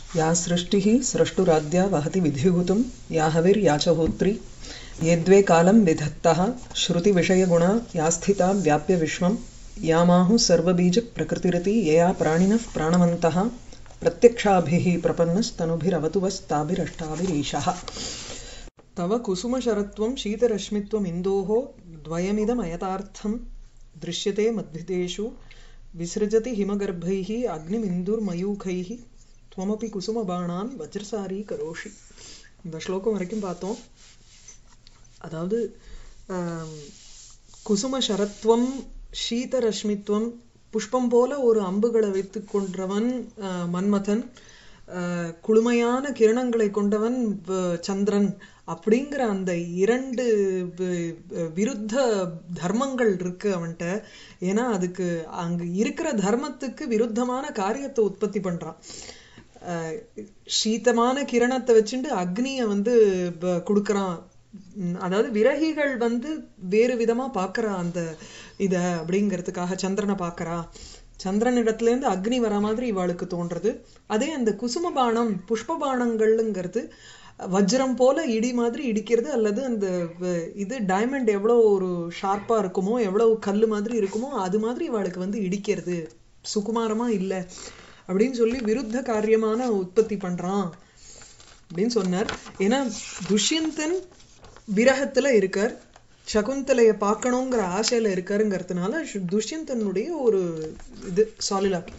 या सृष्टिः स्रष्टुराद्या वहति विधिभूतं या हविर्या च होत्री यद्वे कालं विधत्तः श्रुतिविषयगुणा या स्थिता व्याप्य विश्वं यामाहुः सर्वबीजप्रकृतिरिति यया प्राणिनः प्राणवन्तः प्रत्यक्षाभिः प्रपन्नस्तनुभिरवतु वस्ताभिरष्टाभिरीशः तव कुसुमशरत्वं शीतरश्मित्वम् इन्दोः द्वयमिदमयथार्थं दृश्यते मद्भितेषु विसृजति हिमगर्भैः अग्निमिन्दुर्मयूखैः त्वमपि குசுமபாணான் வஜ்ரசாரி கரோஷி இந்த ஸ்லோகம் வரைக்கும் பார்த்தோம் அதாவது ஆம், குசும சரத்வம் சீதரஷ்மித்வம் புஷ்பம் போல ஒரு அம்புகளை வைத்து கொன்றவன் ஆ, மன்மதன் ஆ, குளுமையான கிரணங்களை கொண்டவன் வ- சந்திரன் அப்படிங்கிற அந்த இரண்டு வி- விருத்த தர்மங்கள் இருக்கு அவன்கிட்ட ஏன்னா அதுக்கு அங்க இருக்கிற தர்மத்துக்கு விருத்தமான காரியத்தை உற்பத்தி பண்றான் அஹ் சீதமான கிரணத்தை வச்சுட்டு அக்னிய வந்து ப- கொடுக்கறான் உம் அதாவது விரகிகள் வந்து வேறு விதமா பார்க்கறா அந்த இத அப்படிங்கிறதுக்காக சந்திரனை பார்க்கறா சந்திரன் இடத்துல இருந்து அக்னி வர மாதிரி இவாளுக்கு தோன்றது அதே அந்த குசும பானம் புஷ்ப பானங்கள்ங்கிறது வஜ்ரம் போல இடி மாதிரி இடிக்கிறது அல்லது அந்த வ- இது டைமண்ட் எவ்வளவு ஒரு ஷார்ப்பா இருக்குமோ எவ்வளவு கல்லு மாதிரி இருக்குமோ அது மாதிரி இவாளுக்கு வந்து இடிக்கிறது சுகுமாரமா இல்ல அப்படின்னு சொல்லி விருத்த காரியமான உற்பத்தி பண்றான் அப்படின்னு சொன்னார் ஏன்னா துஷ்யந்தன் விரகத்துல இருக்கார் சகுந்தலைய பார்க்கணுங்கிற ஆசையில இருக்காருங்கிறதுனால சு- துஷ்யந்தனுடைய ஒரு இது சாலிலாக்கி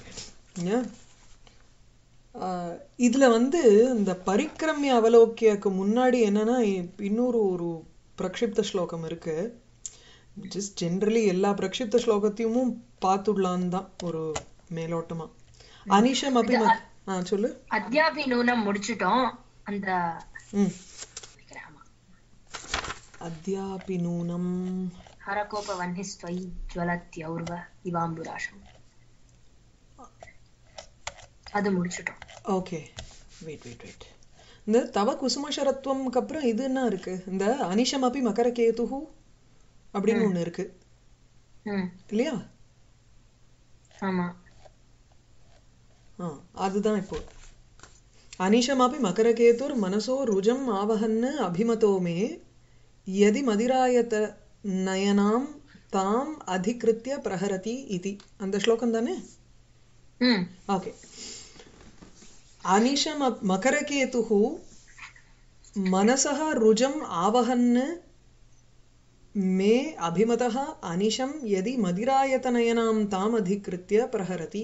இதுல வந்து இந்த பரிக்கிரமிய அவலோக்கியக்கு முன்னாடி என்னன்னா இ- இன்னொரு ஒரு பிரக்ஷிப்த ஸ்லோகம் இருக்கு ஜஸ்ட் ஜென்ரலி எல்லா பிரக்ஷிப்த ஸ்லோகத்தையும் பார்த்துடலான்னு தான் ஒரு மேலோட்டமா அனிஷம் அப்படி ஆ சொல்லு அத்தியாபி நூனம் முடிச்சிட்டோம் அந்த ம் ஆமா. அத்யாபி நூனம் ஹரகோப வன்னிஸ்வை ஜுவலத்யௌர்வ இவாம்புராஷம் அது முடிச்சிட்டோம் ஓகே வெயிட் வெயிட் வெயிட் இந்த தவ குசுமசரத்துவம்க்கு அப்புறம் இது என்ன இருக்கு இந்த அனிஷம் அப்பி மகர கேதுஹு அப்படின்னு ஒண்ணு இருக்கு ம் இல்லையா ஆமா ஆ அதுதான் இப்போ அனிஷமபி மகரகேதுர் மனசோ ருஜம் ஆவஹன்னு அபிமதோ மே யதி மதிராயத நயனாம் தாம் அதிகிருத்திய பிரஹரதி இதி அந்த ஸ்லோகம் தானே ம் ஓகே அனிஷம் மகரகேதுः मनसः रुजम् आवहन् मे अभिमतः अनिशं यदि मदिरायतनयनां ताम् अधिकृत्य प्रहरति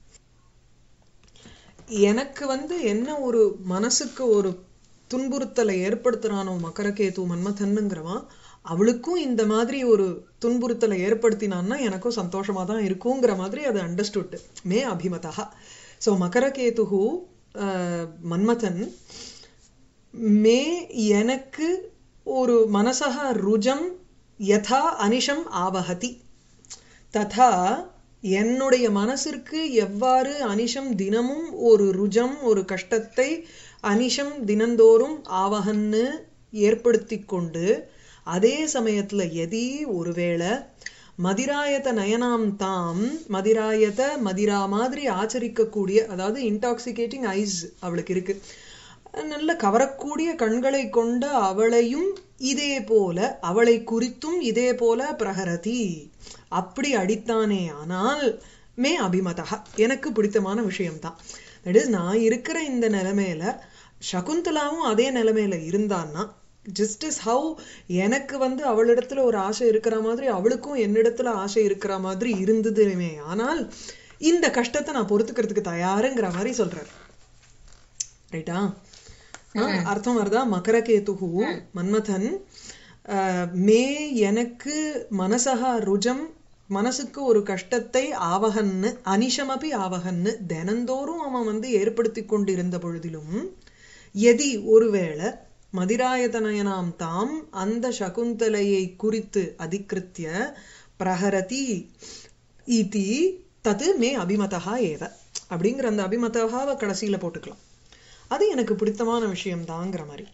எனக்கு வந்து என்ன ஒரு மனசுக்கு ஒரு துன்புறுத்தலை ஏற்படுத்துறானோ மகரகேது மன்மதன்னுங்கிறவன் அவளுக்கும் இந்த மாதிரி ஒரு துன்புறுத்தலை ஏற்படுத்தினான்னா எனக்கும் சந்தோஷமா தான் இருக்குங்கிற மாதிரி அது அண்டர்ஸ்டுட் மே அபிமதா ஸோ மகரகேது மன்மதன் மே எனக்கு ஒரு மனசக ருஜம் யதா அனிஷம் ஆவஹதி ததா என்னுடைய மனசிற்கு எவ்வாறு அனிஷம் தினமும் ஒரு ருஜம் ஒரு கஷ்டத்தை அனிஷம் தினந்தோறும் ஆவகன்னு ஏற்படுத்தி கொண்டு அதே சமயத்துல எதி ஒருவேளை மதிராயத நயனாம் தாம் மதிராயத மதிரா மாதிரி ஆச்சரிக்கக்கூடிய அதாவது இன்டாக்சிகேட்டிங் ஐஸ் அவளுக்கு இருக்கு நல்ல கவரக்கூடிய கண்களை கொண்ட அவளையும் இதே போல அவளை குறித்தும் இதே போல பிரகரதி அப்படி அடித்தானே ஆனால் மே அபிமதா எனக்கு பிடித்தமான விஷயம்தான் தட் இஸ் நான் இருக்கிற இந்த நிலைமையில சகுந்தலாவும் அதே நிலைமையில இருந்தான்னா ஜஸ்ட் இஸ் ஹவு எனக்கு வந்து அவளிடத்துல ஒரு ஆசை இருக்கிற மாதிரி அவளுக்கும் என்னிடத்துல ஆசை இருக்கிற மாதிரி இருந்ததுமே ஆனால் இந்த கஷ்டத்தை நான் பொறுத்துக்கிறதுக்கு தயாருங்கிற மாதிரி சொல்றாரு ரைட்டா அர்த்தம் வருதா மகரகேதுகு மன்மதன் அஹ், மே எனக்கு மனசகா ருஜம் மனசுக்கு ஒரு கஷ்டத்தை ஆவகன்னு அனிஷமபி ஆவகன்னு தினந்தோறும் அவன் வந்து ஏற்படுத்தி கொண்டிருந்த பொழுதிலும் எதி ஒருவேளை மதிராயதனயனாம் தாம் அந்த சகுந்தலையை குறித்து அதிகிருத்திய பிரஹரதி இதி தது மே அபிமதா ஏவ அப்படிங்கிற அந்த அபிமதகாவை கடைசியில போட்டுக்கலாம் அது எனக்கு பிடித்தமான விஷயம் தாங்கிற மாதிரி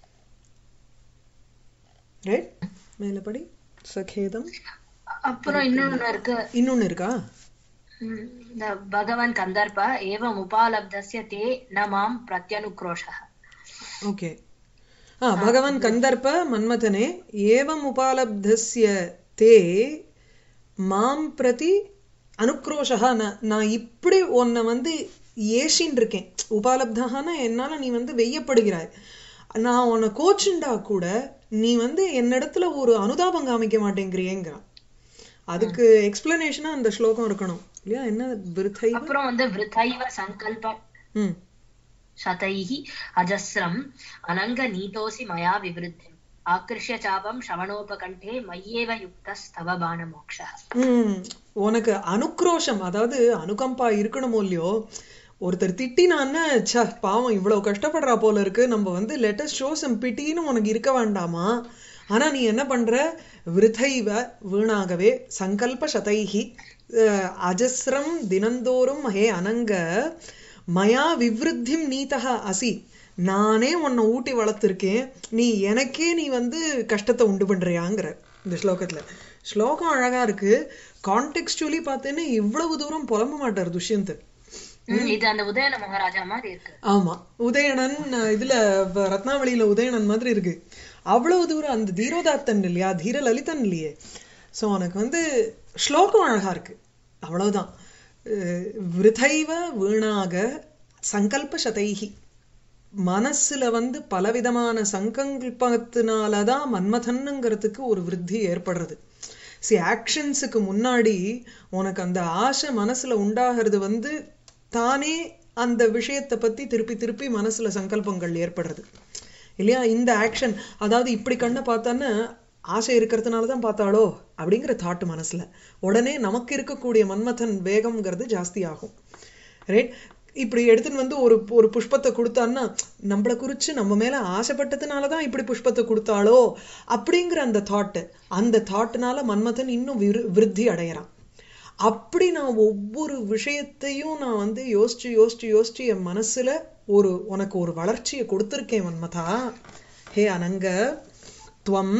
ரைட் மேலபடி சகேதம் அப்புறம் இன்னொன்னு இருக்கு இன்னொன்னு இருக்கா हम्म, न भगवन् कन्दर्प एवम् उपालब्धस्य ते न मां प्रत्यनुक्रोशः ஓகே ஆ பகவான் கந்தர்ப்ப மன்மதனே ஏவம் உபாலப்தஸ்ய தே மாம் பிரதி அனுக்ரோஷா நான் நான் இப்படி உன்னை வந்து ஏசின்னு இருக்கேன் உபாலப்தகான என்னால நீ வந்து வெய்யப்படுகிறாய் நான் உன்னை கோச்சுண்டா கூட நீ வந்து என்னிடத்துல ஒரு அனுதாபம் காமிக்க மாட்டேங்கிறியேங்கிறான் அதுக்கு எக்ஸ்பிளனேஷனா அந்த ஸ்லோகம் இருக்கணும் இல்லையா என்ன விருத்தை அப்புறம் வந்து விருத்தைவ சங்கல்ப ம் शतैः अजस्रम् अनङ्गनीतोऽसि मया विवृद्धिम् आकृष्य चापं श्रवणोपकण्ठे मय्येव युक्तस्तव बाणमोक्षः ம் உனக்கு அனுக்ரோஷம் அதாவது அனுகம்பா இருக்கணுமோ இல்லையோ ஒருத்தர் திட்டினான்னா ச்ச பாவம் இவ்வளவு கஷ்டப்படுறா போல இருக்கு நம்ம வந்து லெட்டஸ்ட் ஷோ சம் பிட்டின்னு உனக்கு இருக்க வேண்டாமா ஆனா நீ என்ன பண்ற விருதைவ வீணாகவே சங்கல்ப சதைஹி அஹ், அஜஸ்ரம் தினந்தோறும் ஹே அனங்க மயா விவ்ருத்திம் நீதக அசி நானே உன்னை ஊட்டி வளர்த்துருக்கேன் நீ எனக்கே நீ வந்து கஷ்டத்தை உண்டு பண்றியாங்கிற இந்த ஸ்லோகத்துல ஸ்லோகம் அழகா இருக்கு கான்டெக்ஸ்டுவலி பார்த்தேன்னா இவ்வளவு தூரம் புலம்ப மாட்டார் துஷ்யந்த் ம், இது அந்த உதயன மகாராஜா மாதிரி இருக்கு ஆமா உதயணன் அஹ், இதுல வ- ரத்னாவளியில உதயணன் மாதிரி இருக்கு அவ்வளவு தூரம் அந்த தீரோதாத்தன் இல்லையா தீர லலிதன் இல்லையே சோ உனக்கு வந்து ஸ்லோகம் அழகா இருக்கு அவ்வளவுதான் அஹ், விருதைவ வீணாக சங்கல்ப சதைஹி மனசுல வந்து பலவிதமான சங்கல்பத்தினாலதான் மன்மதன்னுங்கிறதுக்கு ஒரு விருத்தி ஏற்படுறது சி ஆக்ஷன்ஸுக்கு முன்னாடி உனக்கு அந்த ஆசை மனசுல உண்டாகிறது வந்து தானே அந்த விஷயத்தை பத்தி திருப்பி திருப்பி மனசுல சங்கல்பங்கள் ஏற்படுறது இல்லையா இந்த ஆக்ஷன் அதாவது இப்படி கண்ணை பார்த்தான்னு ஆசை இருக்கிறதுனால தான் பார்த்தாளோ அப்படிங்கிற தாட்டு மனசுல உடனே நமக்கு இருக்கக்கூடிய மன்மதன் வேகம்ங்கிறது ஜாஸ்தி ஆகும் ரைட் இப்படி எடுத்துன்னு வந்து ஒரு ஒரு புஷ்பத்தை கொடுத்தான்னா நம்மளை குறிச்சு நம்ம மேல ஆசைப்பட்டதுனால தான் இப்படி புஷ்பத்தை கொடுத்தாளோ அப்படிங்கிற அந்த தாட்டு அந்த தாட்டுனால மன்மதன் இன்னும் விரு விருத்தி அடையறான் அப்படி நான் ஒவ்வொரு விஷயத்தையும் நான் வந்து யோசிச்சு யோசிச்சு யோசிச்சு என் மனசுல ஒரு உனக்கு ஒரு வளர்ச்சியை கொடுத்திருக்கேன் மன்மதா ஹே அனங்க துவம்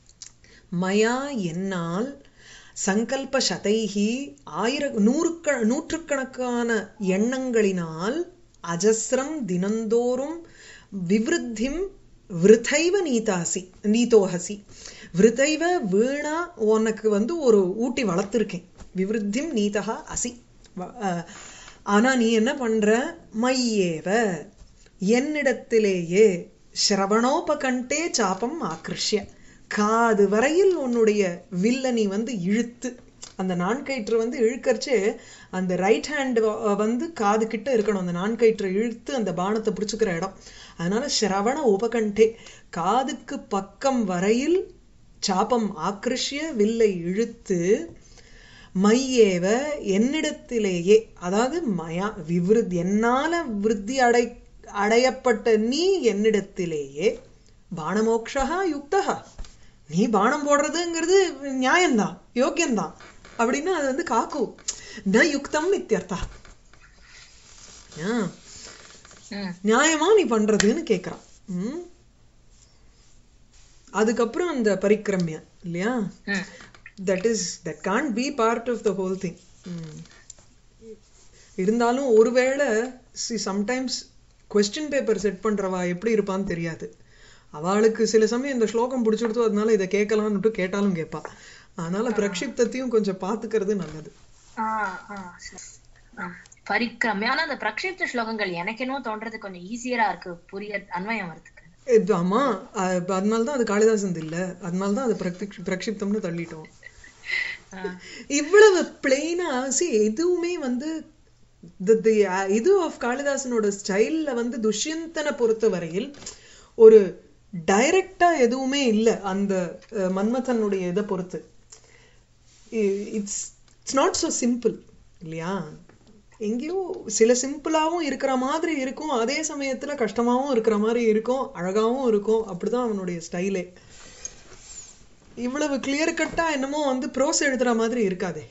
மயா என்னால் சங்கல்ப சதைஹி ஆயிர நூறுக்க நூற்றுக்கணக்கான எண்ணங்களினால் அஜஸ்ரம் தினந்தோறும் விவருத்திம் விருத்தைவ நீதாசி நீதோஹசி விருத்தைவ வீணா உனக்கு வந்து ஒரு ஊட்டி வளர்த்துருக்கேன் விவருத்திம் நீதா அசி வ- அஹ், ஆனா நீ என்ன பண்ற மையேவ என்னிடத்திலேயே சிரவணோபகண்டே சாபம் ஆக்ருஷ்ய காது வரையில் உன்னுடைய வில்ல நீ வந்து இழுத்து அந்த நான்கயிற்று வந்து இழுக்கரிச்சு அந்த ரைட் ஹேண்ட் வந்து காது கிட்ட இருக்கணும் அந்த நான்கயிற்றை இழுத்து அந்த பானத்தை பிடிச்சுக்கிற இடம் அதனால சிரவண உபகண்டே காதுக்கு பக்கம் வரையில் சாபம் ஆக்ருஷ்ய வில்லை இழுத்து மையேவ என்னிடத்திலேயே அதாவது மயா விவிருத் என்னால விருத்தி அடை அடையப்பட்ட நீ என்னிடத்திலேயே பானமோக்ஷா யுக்தகா நீ பானம் போடுறதுங்கிறது நியாயம்தான் யோக்கியம்தான் அப்படின்னா அது வந்து காக்கு ந யுக்தம் இத்தியர்த்தா ஆ, ம் நியாயமா நீ பண்றதுன்னு கேக்குறான் ம் அதுக்கப்புறம் அந்த பரிக்கிரமிய இல்லையா ம் that is that can't be part of the whole thing இருந்தாலும் ஒருவேளை see sometimes question paper set பண்றவா எப்படி இருப்பான்னு தெரியாது அவளுக்கு சில சமயம் இந்த ஸ்லோகம் பிடிச்சிடுத்தோ அதனால இதை கேட்கலான்னுட்டு கேட்டாலும் கேட்பா அதனால பிரக்ஷிப்தத்தையும் கொஞ்சம் பார்த்துக்கிறது நல்லது ஆ ஆ சரி ஆ, பரிக்கிரமி ஆனா அந்த பிரக்ஷிப்த ஸ்லோகங்கள் எனக்கு என்னவோ தோன்றது கொஞ்சம் ஈஸியரா இருக்கு புரிய அன்வயம் வரதுக்கு இது ஆமா அஹ் அதனால தான் அது காளிதாசன் இல்ல அதனால தான் அது பிரக்ஷிப் பிரக்ஷிப்தம்னு தள்ளிட்டோம் ஆ, இவ்வளவு பிளெயினா சி எதுவுமே வந்து the- the, uh, இது ஆஃப் காளிதாசனோட ஸ்டைல்ல வந்து துஷ்யந்தனை பொறுத்த வரையில் ஒரு டைரக்டா எதுவுமே இல்ல அந்த அஹ், மன்மதனுடைய இதை பொறுத்து it's it's not so simple இல்லையா எங்கேயோ சில சிம்பிளாவும் இருக்கிற மாதிரி இருக்கும் அதே சமயத்துல கஷ்டமாவும் இருக்கிற மாதிரி இருக்கும் அழகாவும் இருக்கும் அப்படிதான் அவனுடைய ஸ்டைலே இவ்வளவு கிளியர் கட்டா என்னமோ வந்து ப்ரோஸ் எழுதுற மாதிரி இருக்காதே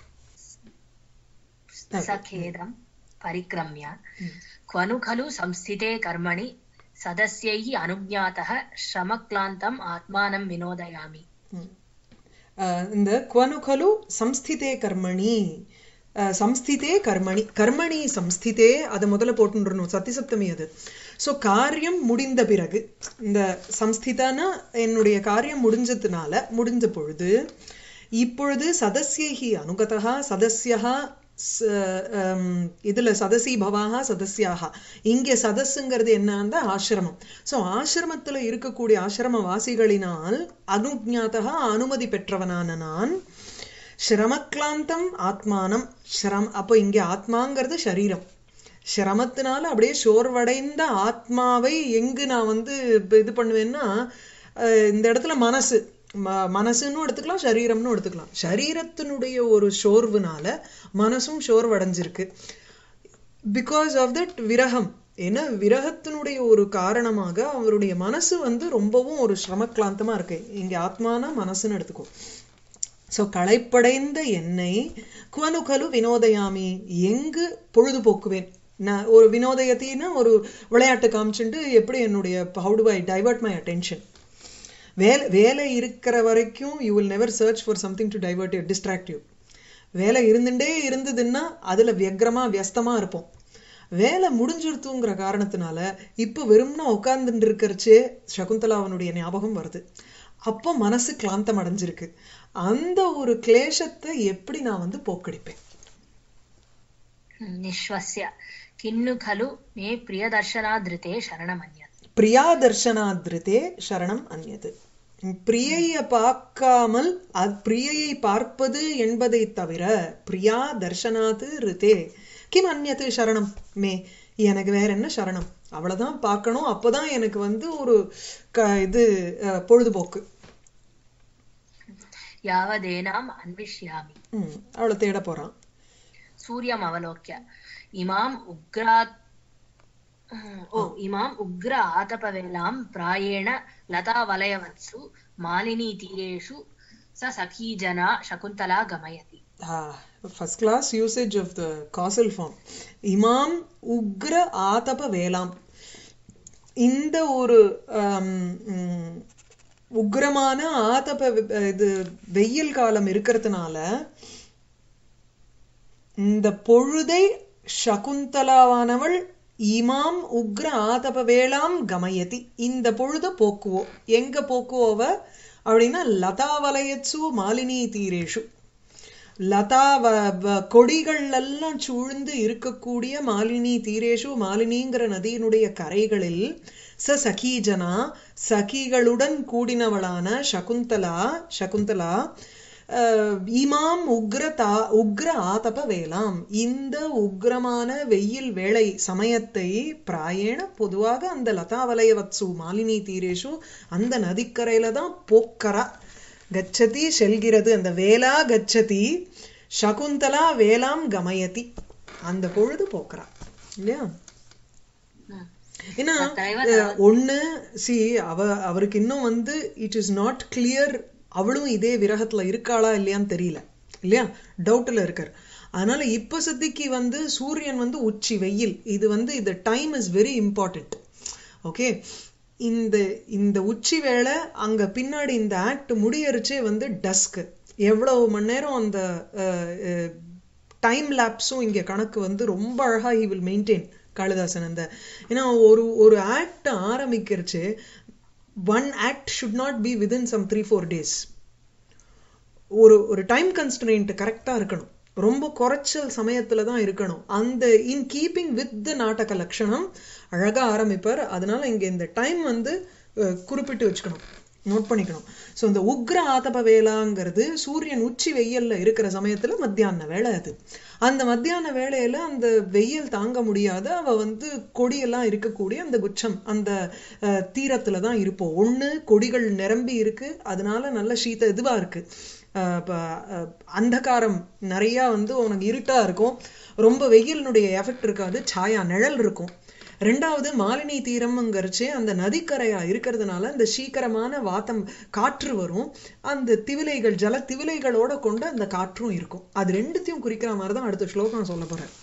सखेदं परिक्रम्य क्वनु खलु संस्थिते कर्मणि सदस्यैः अनुज्ञातः श्रमक्लान्तम् आत्मानं विनोदयामि ம். அஹ் இந்த குவனு கலு சம்ஸ்திதே கர்மணி அஹ், சம்ஸ்திதே கர்மணி கர்மணி சம்ஸ்திதே அதை முதல்ல போட்டுன்றணும் சத்திசப்தமி அது ஸோ காரியம் முடிந்த பிறகு இந்த சம்ஸ்திதானா என்னுடைய காரியம் முடிஞ்சதுனால முடிஞ்ச பொழுது இப்பொழுது சதஸ்யைஹி அனுகதா சதஸ்யா ச- ஹம், இதுல சதசி பவாக சதஸ்யாக இங்க சதஸ்ங்கிறது என்னன்னா ஆசிரமம் சோ ஆசிரமத்துல இருக்கக்கூடிய ஆசிரம வாசிகளினால் அனுஜாதா அனுமதி பெற்றவனான நான் சிரமக்லாந்தம் ஆத்மானம் சிரம் அப்போ இங்க ஆத்மாங்கிறது சரீரம் சிரமத்தினால அப்படியே சோர்வடைந்த ஆத்மாவை எங்கு நான் வந்து இப்ப இது பண்ணுவேன்னா அஹ் இந்த இடத்துல மனசு ம- மனசுன்னு எடுத்துக்கலாம் சரீரம்னு எடுத்துக்கலாம் சரீரத்தினுடைய ஒரு சோர்வுனால மனசும் சோர்வடைஞ்சிருக்கு பிகாஸ் ஆஃப் தட் விரகம் ஏன்னா விரகத்தினுடைய ஒரு காரணமாக அவருடைய மனசு வந்து ரொம்பவும் ஒரு சிரமக்லாந்தமா இருக்கு இங்க ஆத்மானா மனசுன்னு எடுத்துக்கோ ஸோ களைப்படைந்த என்னை குவனு கலு வினோதயாமி எங்கு பொழுதுபோக்குவேன் நான் ஒரு வினோதயத்தின்னா ஒரு விளையாட்டு காமிச்சுட்டு எப்படி என்னுடைய how to I divert my attention வேலை வேலை இருக்கிற வரைக்கும் you will never search for something to divert you distract you வேலை இருந்துட்டே இருந்ததுன்னா அதுல வியக்ரமா வியஸ்தமா இருப்போம் வேலை முடிஞ்சிருத்துங்கிற காரணத்தினால இப்போ வெறும்னா உட்கார்ந்துட்டு இருக்கிறச்சே சகுந்தலாவனுடைய ஞாபகம் வருது அப்போ மனசு கிளாந்தம் அடைஞ்சிருக்கு அந்த ஒரு கிளேஷத்தை எப்படி நான் வந்து போக்கடிப்பேன் निःश्वस्य किन्नु खलु मे प्रियदर्शनादृते शरणमन्यत् பிரியா தர்ஷனாதிருத்தே சரணம் அந்நியது பிரியைய பார்க்காமல் அ- பிரியையை பார்ப்பது என்பதை தவிர பிரியா தர்ஷனாது ரிதே கிம் அந்நியது சரணம் மே எனக்கு வேற என்ன சரணம் அவ்வளவுதான் பார்க்கணும் அப்பதான் எனக்கு வந்து ஒரு க இது அஹ், பொழுதுபோக்கு यावदेनाम् अन्विष्यामि ம் அவளை தேட போறான் सूर्यम् अवलोक्य इमाम् उग्रात् ओ इमाम् उग्र आतपवेलां प्रायेण लतावलयवत्सु मालिनीतीरेषु स सखीजना शकुन्तला गमयति first class usage of the causal form இமாம் உக்ர ஆதப வேளாம் இந்த ஒரு ஆம், ம், உக்ரமான ஆதப வி- இது வெயில் காலம் இருக்கிறதுனால இந்த பொழுதை சகுந்தலாவானவள் இமாம் உக்ர ஆதப வேளாம் கமயதி இந்த பொழுத போக்குவோ எங்க போக்குவோவ அப்படின்னா லதாவலயத்சு மாலினி தீரேஷு லதா வ- வ- கொடிகள் எல்லாம் சூழ்ந்து இருக்கக்கூடிய மாலினி தீரேஷு மாலினிங்கிற நதியினுடைய கரைகளில் ச சகீஜனா சகிகளுடன் கூடினவளான சகுந்தலா சகுந்தலா அஹ், இமாம் உக்ர தா உக்ர ஆதப வேளாம் இந்த உக்ரமான வெயில் வேளை சமயத்தை பிராயேண பொதுவாக அந்த லதாவலயவத்சு மாலினி தீரேஷு அந்த நதிக்கரையில தான் போக்கரா கச்சதி செல்கிறது அந்த வேலா கச்சதி சகுந்தலா வேலாம் கமயதி அந்த பொழுது போக்குறா இல்லையா ம். ஏன்னா தத்தரைவ அஹ், ஒண்ணு சி அவ அவருக்கு இன்னும் வந்து இட் இஸ் நாட் கிளியர் அவளும் இதே விரகத்துல இருக்காளா இல்லையான்னு தெரியல இல்லையா டவுட்ல இருக்கார் அதனால இப்ப சத்திக்கு வந்து சூரியன் வந்து உச்சி வெயில் இது வந்து இந்த time is very important okay இந்த இந்த உச்சி வேளை அங்க பின்னாடி இந்த ஆக்ட் முடியறச்சே வந்து டஸ்க் எவ்வளவு மணி நேரம் அந்த டைம் லேப்ஸும் இங்க கணக்கு வந்து ரொம்ப அழகா ஹி வில் மெயின்டைன் காளிதாசன் அந்த ஏன்னா ஒரு ஒரு ஆக்ட் ஆரம்பிக்கிறச்சு one act should not be within some three four days ஒரு ஒரு டைம் கன்ஸ்டன்ட் கரெக்டா இருக்கணும் ரொம்ப குறைச்சல் சமயத்துல தான் இருக்கணும் அந்த இன் கீப்பிங் வித் த நாடக லட்சணம் அழகா ஆரம்பிப்பார் அதனால இங்க இந்த டைம் வந்து அஹ், குறிப்பிட்டு வச்சுக்கணும் நோட் பண்ணிக்கணும் ஸோ இந்த உக்ர ஆதப வேளாங்கிறது சூரியன் உச்சி வெயில்ல இருக்கிற சமயத்துல மத்தியான வேலை அது அந்த மத்தியான வேளையில அந்த வெயில் தாங்க முடியாத அவ வந்து கொடியெல்லாம் இருக்கக்கூடிய அந்த குச்சம் அந்த அஹ், தீரத்துல தான் இருப்போம் ஒண்ணு கொடிகள் நிரம்பி இருக்கு அதனால நல்ல சீத இதுவா இருக்கு அஹ், ப- அஹ், அந்தகாரம் நிறைய வந்து உனக்கு இருட்டா இருக்கும் ரொம்ப வெயிலினுடைய எஃபெக்ட் இருக்காது சாயா நிழல் இருக்கும் ரெண்டாவது மாலினி தீரம்ங்கிறச்சு அந்த நதிக்கரையா இருக்கிறதுனால அந்த சீக்கிரமான வாத்தம் காற்று வரும் அந்த திவிலைகள் ஜல திவிலைகளோட கொண்டு அந்த காற்றும் இருக்கும் அது ரெண்டுத்தையும் குறிக்கிற மாதிரி தான் அடுத்த ஸ்லோகம் சொல்ல போறேன்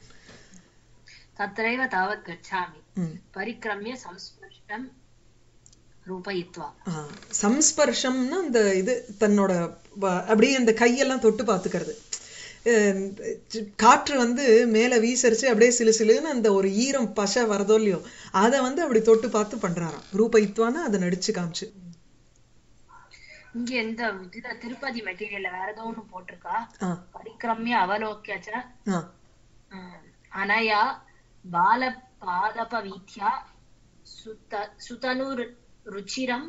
तत्रैव तावत् गच्छामि ம். परिक्रम्य संस्पृष्टं रूपयित्वा ஆ, சம்ஸ்பர்ஷம்னா அந்த இது தன்னோட வ- அப்படியே அந்த கையெல்லாம் தொட்டு பார்த்துக்கிறது அஹ், காற்று வந்து மேல வீசரிச்சு அப்படியே சிலு சிலுன்னு அந்த ஒரு ஈரம் பசை வரதோ இல்லையோ அதை வந்து அப்படி தொட்டு பார்த்து பண்றாராம் ரூபயித்வான்னு அதை நடிச்சு காமிச்சு இங்க இந்த இதுல திருப்பதி மெட்டீரியல்ல வேற ஏதோ ஒண்ணு போட்டிருக்கா ஆ பரிக்கிரமிய அவலோக்கிய ச ஆ ஆஹ், அனயா பால பாதப வீத்யா சுத சுதனு ருச்சிரம்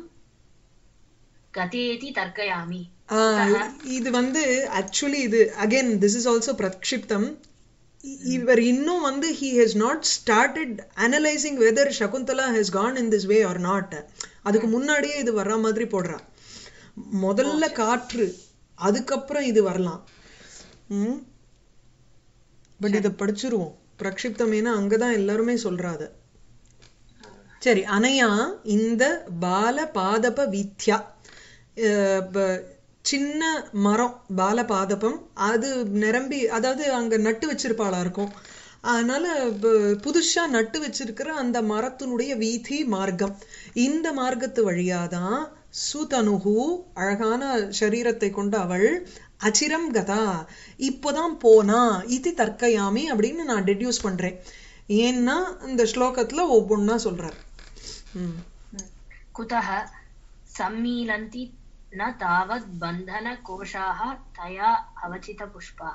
கதேதி தர்க்கயாமி ஆஹ் இது வந்து ஆக்சுவலி இது அகைன் திஸ் இஸ் ஆல்சோ பிரக்ஷிப்தம் இ- இவர் இன்னும் வந்து he has not started analysing whether Shakuntala has gone in this way or not அதுக்கு முன்னாடியே இது வர்ற மாதிரி போடுறா முதல்ல காற்று அதுக்கப்புறம் இது வரலாம் ம் பட் இதை படிச்சிருவோம் பிரக்ஷிப்தம் ஏன்னா அங்கதான் எல்லாருமே சொல்றாத சரி அனையா இந்த பால பாதப வித்யா அஹ் ப- சின்ன மரம் பால பாதபம் அது நிரம்பி அதாவது அங்க நட்டு வச்சிருப்பாளா இருக்கும் அதனால ப- புதுசா நட்டு வச்சிருக்கிற அந்த மரத்தினுடைய வீதி மார்க்கம் இந்த மார்க்கத்து வழியாதான் சுதனுகு அழகான சரீரத்தை கொண்ட அவள் அச்சிரம் கதா இப்போதான் போனா இது தர்க்கயாமி அப்படின்னு நான் டெடியூஸ் பண்றேன் ஏன்னா இந்த ஸ்லோகத்துல ஒவ்வொன்னா சொல்றார் ம் कुतः सम्मीलन्ति न तावत् बन्धनकोशाः तया अवचितपुष्पाः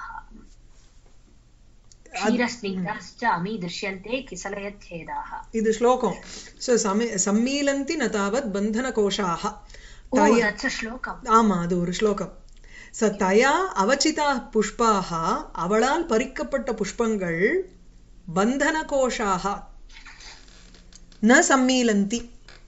क्षीरस्निग्धाश्च अमी दृश्यन्ते किसलयच्छेदाः இது ஸ்லோகம் ஸோ சமி சம்மீலந்தி ந தாவத் பந்தன கோஷாக ओ that's a श्लोकम् ஆமா அது ஒரு ஸ்லோகம் ச தயா அவச்சிதா புஷ்பாக அவளால் பறிக்கப்பட்ட புஷ்பங்கள் பந்தன கோஷாக ந சம்மீலந்தி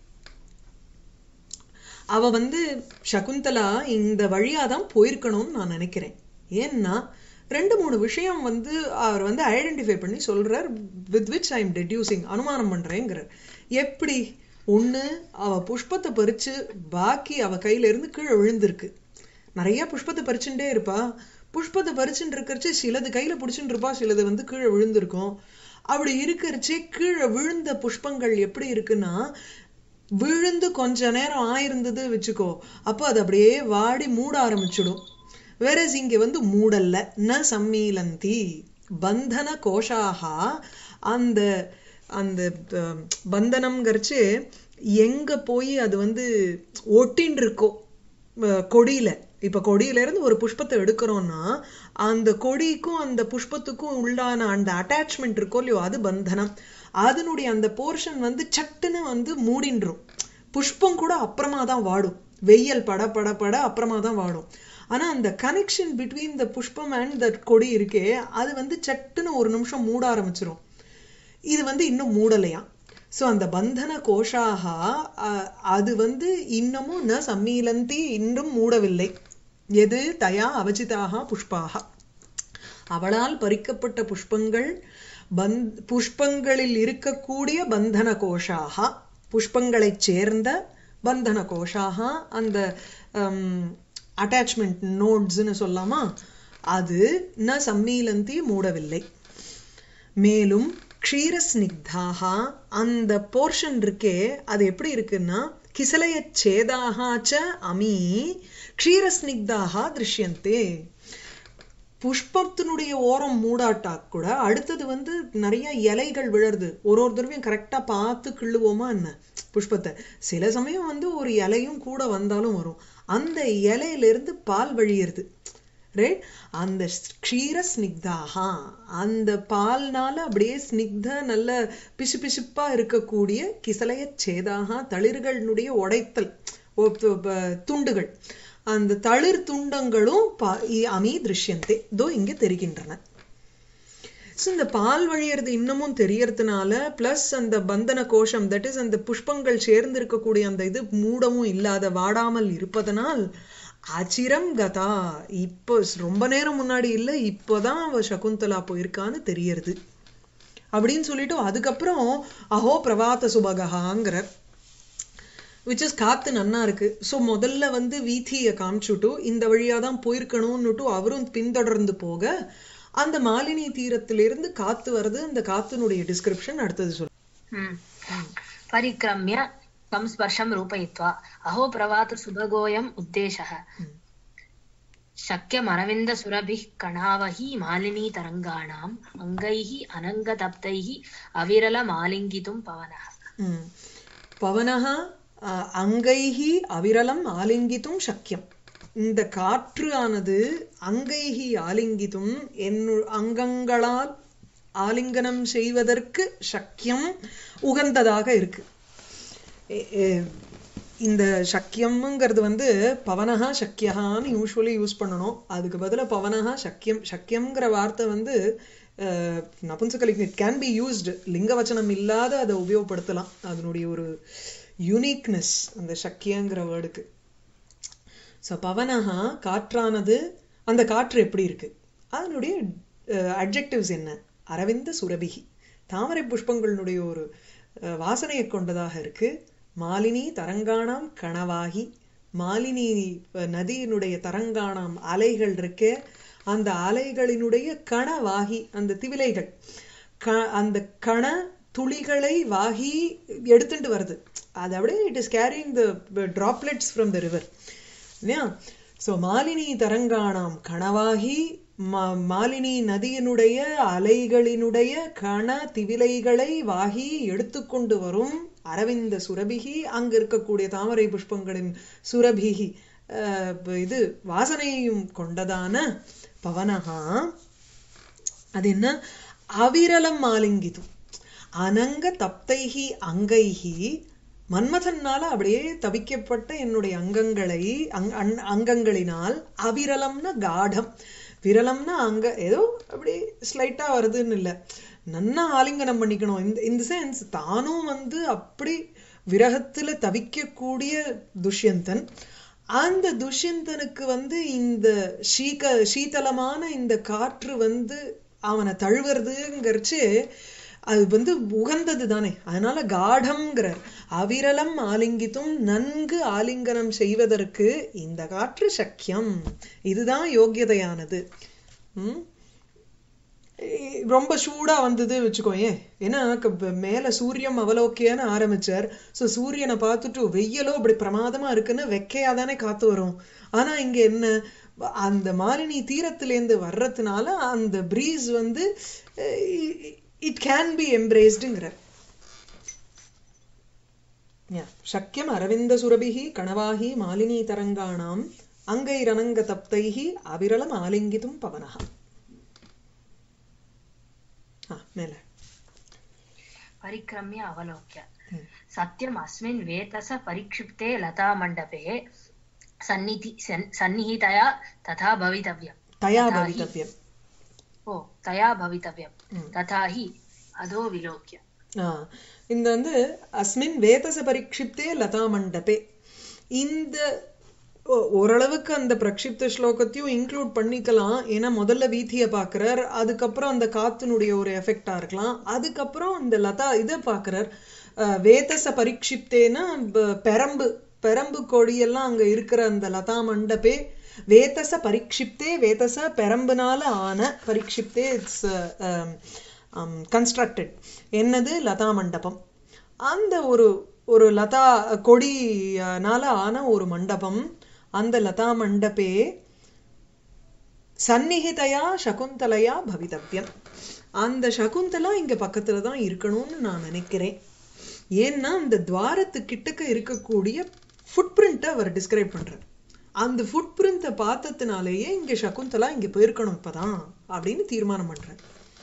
அவ வந்து சகுந்தலா இந்த வழியா தான் போயிருக்கணும்னு நான் நினைக்கிறேன் ஏன்னா ரெண்டு மூணு விஷயம் வந்து அவர் வந்து ஐடென்டிஃபை பண்ணி சொல்றார் with which I am deducing அனுமானம் பண்றேங்கிறார் எப்படி ஒண்ணு அவ புஷ்பத்தை பறிச்சு பாக்கி அவ கையில இருந்து கீழே விழுந்திருக்கு நிறைய புஷ்பத்தை பறிச்சுட்டே இருப்பா புஷ்பத்தை பறிச்சுட்டு இருக்கிறச்சு சிலது கையில பிடிச்சுட்டு இருப்பா சிலது வந்து கீழே விழுந்திருக்கும் அப்படி இருக்கிறச்சே கீழே விழுந்த புஷ்பங்கள் எப்படி இருக்குன்னா விழுந்து கொஞ்ச நேரம் ஆயிருந்தது வச்சுக்கோ அப்போ அது அப்படியே வாடி மூட ஆரம்பிச்சிடும் வேற இங்க வந்து மூடல்ல ந சம்மீலந்தி பந்தன கோஷாகா அந்த அந்த அஹ், பந்தனம்ங்கிறச்சு எங்க போய் அது வந்து ஒட்டின்னு இருக்கோ அஹ், கொடியில இப்ப கொடியில இருந்து ஒரு புஷ்பத்தை எடுக்கிறோம்னா அந்த கொடிக்கும் அந்த புஷ்பத்துக்கும் உள்ளான அந்த அட்டாச்மெண்ட் இருக்கோ இல்லையோ அது பந்தனம் அதனுடைய அந்த போர்ஷன் வந்து சட்டுன்னு வந்து மூடின்றும் புஷ்பம் கூட அப்புறமா தான் வாடும் வெயில் பட பட பட அப்புறமா தான் வாடும் ஆனா அந்த கனெக்ஷன் பிட்வீன் த புஷ்பம் அண்ட் தட் கொடி இருக்கே அது வந்து சட்டுன்னு ஒரு நிமிஷம் மூட ஆரம்பிச்சிரும் இது வந்து இன்னும் மூடலையாம் சோ அந்த பந்தன கோஷாக அஹ், அது வந்து இன்னமும் ந சம்மீலந்தி இன்னும் மூடவில்லை எது தயா அவசிதாக புஷ்பாக அவளால் பறிக்கப்பட்ட புஷ்பங்கள் பந்த் புஷ்பங்களில் இருக்கக்கூடிய பந்தன கோஷாக புஷ்பங்களைச் சேர்ந்த பந்தன கோஷாக அந்த அட்டாச்மெண்ட் நோட்ஸ்னு சொல்லாமா அது ந சம்மீலந்தி மூடவில்லை மேலும் க்ஷீரஸ்னிக்தாக அந்த போர்ஷன் இருக்கே அது எப்படி இருக்குன்னா கிசலய சேதாக ச அமி க்ஷீரஸ்னிக்தாக திருஷ்யந்தே புஷ்பத்தினுடைய ஓரம் மூடாட்டா கூட அடுத்தது வந்து நிறைய இலைகள் விழருது ஒரு ஒரு தடவையும் கரெக்டா பார்த்து கிள்ளுவோமா என்ன புஷ்பத்தை சில சமயம் வந்து ஒரு இலையும் கூட வந்தாலும் வரும் அந்த இலையில இருந்து பால் வழியிறது ரைட் அந்த க்ஷீர ஸ்னிக்தாகா அந்த பால்னால அப்படியே ஸ்னிக்த நல்ல பிசு பிசுப்பா இருக்கக்கூடிய கிசலைய சேதாக தளிர்களுடைய உடைத்தல் ஒ- ப- ப- துண்டுகள் அந்த தளிர் துண்டங்களும் பா- இ- அமி திருஷ்யந்தே தோ இங்க தெரிகின்றன So, இந்த பால் வழியறது இன்னமும் தெரியறதுனால பிளஸ் அந்த பந்தன கோஷம் தட் இஸ் அந்த புஷ்பங்கள் சேர்ந்து இருக்கக்கூடிய அந்த இது மூடவும் இல்லாத வாடாமல் இருப்பதனால் அச்சிரம் கதா இப்போ ரொம்ப நேரம் முன்னாடி இல்ல இப்போதான் அவ சகுந்தலா போயிருக்கான்னு தெரியறது அப்படின்னு சொல்லிட்டு அதுக்கப்புறம் அஹோ பிரபாத சுபகஹாங்கிறார் விச் இஸ் காத்து நன்னா இருக்கு ஸோ முதல்ல வந்து வீதியை காமிச்சுட்டு இந்த வழியா தான் போயிருக்கணும்னுட்டு அவரும் பின்தொடர்ந்து போக அந்த மாலினி தீரத்திலிருந்து காத்து வருது அந்த காத்தினுடைய டிஸ்கிரிப்ஷன் அடுத்தது சொல்லு हम्म। परिक्रम्य संस्पर्शं रूपयित्वा अहो प्रवात सुभगोऽयम् उद्देशः शक्यमरविन्दसुरभिः कणावहि मालिनीतरङ्गाणाम् अङ्गैः अनङ्गतप्तैः अविरलमालिङ्गितुं पवनः ம். பவனः அ, அங்கைஹி அவிரலம் ஆலிங்கித்தும் சக்கியம் இந்த காற்று ஆனது அங்கைஹி ஆலிங்கித்தும் என்னு அங்கங்களால் ஆலிங்கனம் செய்வதற்கு சக்கியம் உகந்ததாக இருக்கு எ- எ- இந்த சக்கியம்ங்கிறது வந்து பவனஹா சக்கியஹான்னு யூஸ்வலி யூஸ் பண்ணணும் அதுக்கு பதிலா பவனஹா சக்கியம் சக்கியம்ங்கிற வார்த்தை வந்து அஹ், நபும்சகலிங்கம் இட் கேன் பி யூஸ்டு லிங்கவச்சனம் இல்லாத அதை உபயோகப்படுத்தலாம் அதனுடைய ஒரு யூனிக்னஸ் அந்த சக்கியங்கிற வேர்டுக்கு ஸோ பவனஹா காற்றானது அந்த காற்று எப்படி இருக்கு அதனுடைய அட்ஜெக்டிவ்ஸ் என்ன அரவிந்த சுரபிகி தாமரை புஷ்பங்களுடைய ஒரு அஹ், வாசனையை கொண்டதாக இருக்கு மாலினி தரங்கானாம் கணவாகி மாலினி அஹ், நதியினுடைய தரங்கானாம் அலைகள் இருக்கே அந்த அலைகளினுடைய கணவாகி அந்த திவிலைகள் க அந்த கண துளிகளை வாகி எடுத்துட்டு வருது அது அப்படியே it is carrying the droplets from the river இல்லையா ஸோ மாலினி தரங்கானாம் கணவாகி மா மாலினி நதியினுடைய அலைகளினுடைய கண திவிலைகளை வாகி எடுத்துக்கொண்டு வரும் அரவிந்த சுரபிகி அங்க இருக்கக்கூடிய தாமரை புஷ்பங்களின் சுரபிகி அஹ், இது வாசனையும் கொண்டதான பவனகா அது என்ன அவிரலம் ஆலிங்கிதும் அனங்க தப்தைஹி அங்கைஹி மன்மதன்னால அப்படியே தவிக்கப்பட்ட என்னுடைய அங்கங்களை அங் அன்- அங்கங்களினால் அவிரலம்னா காடம் விரலம்னா அங்க ஏதோ அப்படி ஸ்லைட்டா வருதுன்னு இல்லை நன்னா ஆலிங்கனம் பண்ணிக்கணும் இந்த இந்த சென்ஸ் தானும் வந்து அப்படி விரகத்துல தவிக்கக்கூடிய துஷ்யந்தன் அந்த துஷ்யந்தனுக்கு வந்து இந்த சீக சீதளமான இந்த காற்று வந்து அவனை தழுவுறதுங்கிறச்சு அது வந்து உகந்தது தானே அதனால காடம்ங்கிறார் அவிரலம் ஆலிங்கித்தும் நன்கு ஆலிங்கனம் செய்வதற்கு இந்த காற்று சக்கியம் இதுதான் யோக்கியதையானது ம் ஏய், ரொம்ப சூடா வந்தது வச்சுக்கோயேன் ஏன்னா க- ப- மேல சூரியம் அவலோக்கியன்னு ஆரம்பிச்சார் சோ சூரியனை பார்த்துட்டு வெயிலோ அப்படி பிரமாதமா இருக்குன்னு வெக்கையா தானே காத்து வரும் ஆனா இங்க என்ன ப- அந்த மாலினி தீரத்திலேருந்து வர்றதுனால அந்த பிரீஸ் வந்து இட் கேன் பி எம்ப்ரேஸ்டுங்கிறார் சக்கியம் அரவிந்த சுரபிஹி கணவாஹி மாலினி தரங்காணாம் அங்கைரனங்க தப்தைஹி அவிரலம் ஆலிங்கிதும் பவனஹா ஆ மேல परिक्रम्य अवलोक्य ம். सत्यम् अस्मिन् वेतस परिक्षिप्ते लतामण्डपे सन्निधि सन्- सन्निहितया तथा भवितव्यम् தயா तथा हि பவித்தவ்யம் ओ तया भवितव्यम् ம். तथा हि अधो विलोक्य ஆ, இந்த வந்து அஸ்மின் வேதச பரிக்ஷிப்தே லதா மண்டபே இந்த ஓ- ஓரளவுக்கு அந்த பிரக்ஷிப்த ஸ்லோகத்தையும் இன்க்ளூட் பண்ணிக்கலாம் ஏன்னா முதல்ல வீதியை பார்க்கறார் அதுக்கப்புறம் அந்த காத்தினுடைய ஒரு எஃபெக்டா இருக்கலாம் அதுக்கப்புறம் இந்த லதா இதை பார்க்கறார் அஹ், வேதச பரிக்ஷிப்தேன்னா ப- பெரம்பு பெரம்பு கொடியெல்லாம் அங்க இருக்கிற அந்த லதா மண்டபே வேதச பரிக்ஷிப்தே வேதச பெரம்புனால ஆன பரிக்ஷிப்தே இட்ஸ் கன்ஸ்ட்ரக்டட் என்னது லதா மண்டபம் அந்த ஒரு ஒரு லதா கொடினால ஆன ஒரு மண்டபம் அந்த லதா மண்டபே சந்நிகிதையா சகுந்தலையா பவிதவ்யம் அந்த சகுந்தலா இங்க பக்கத்துல தான் இருக்கணும்னு நான் நினைக்கிறேன் ஏன்னா அந்த துவாரத்து கிட்டக்க இருக்கக்கூடிய ஃபுட் பிரிண்ட்டை அவர் டிஸ்கிரைப் பண்றார் அந்த ஃபுட் பிரிண்ட்டை பார்த்ததுனாலேயே இங்க சகுந்தலா இங்க போயிருக்கணும் இப்பதான் அப்படின்னு தீர்மானம் பண்றார்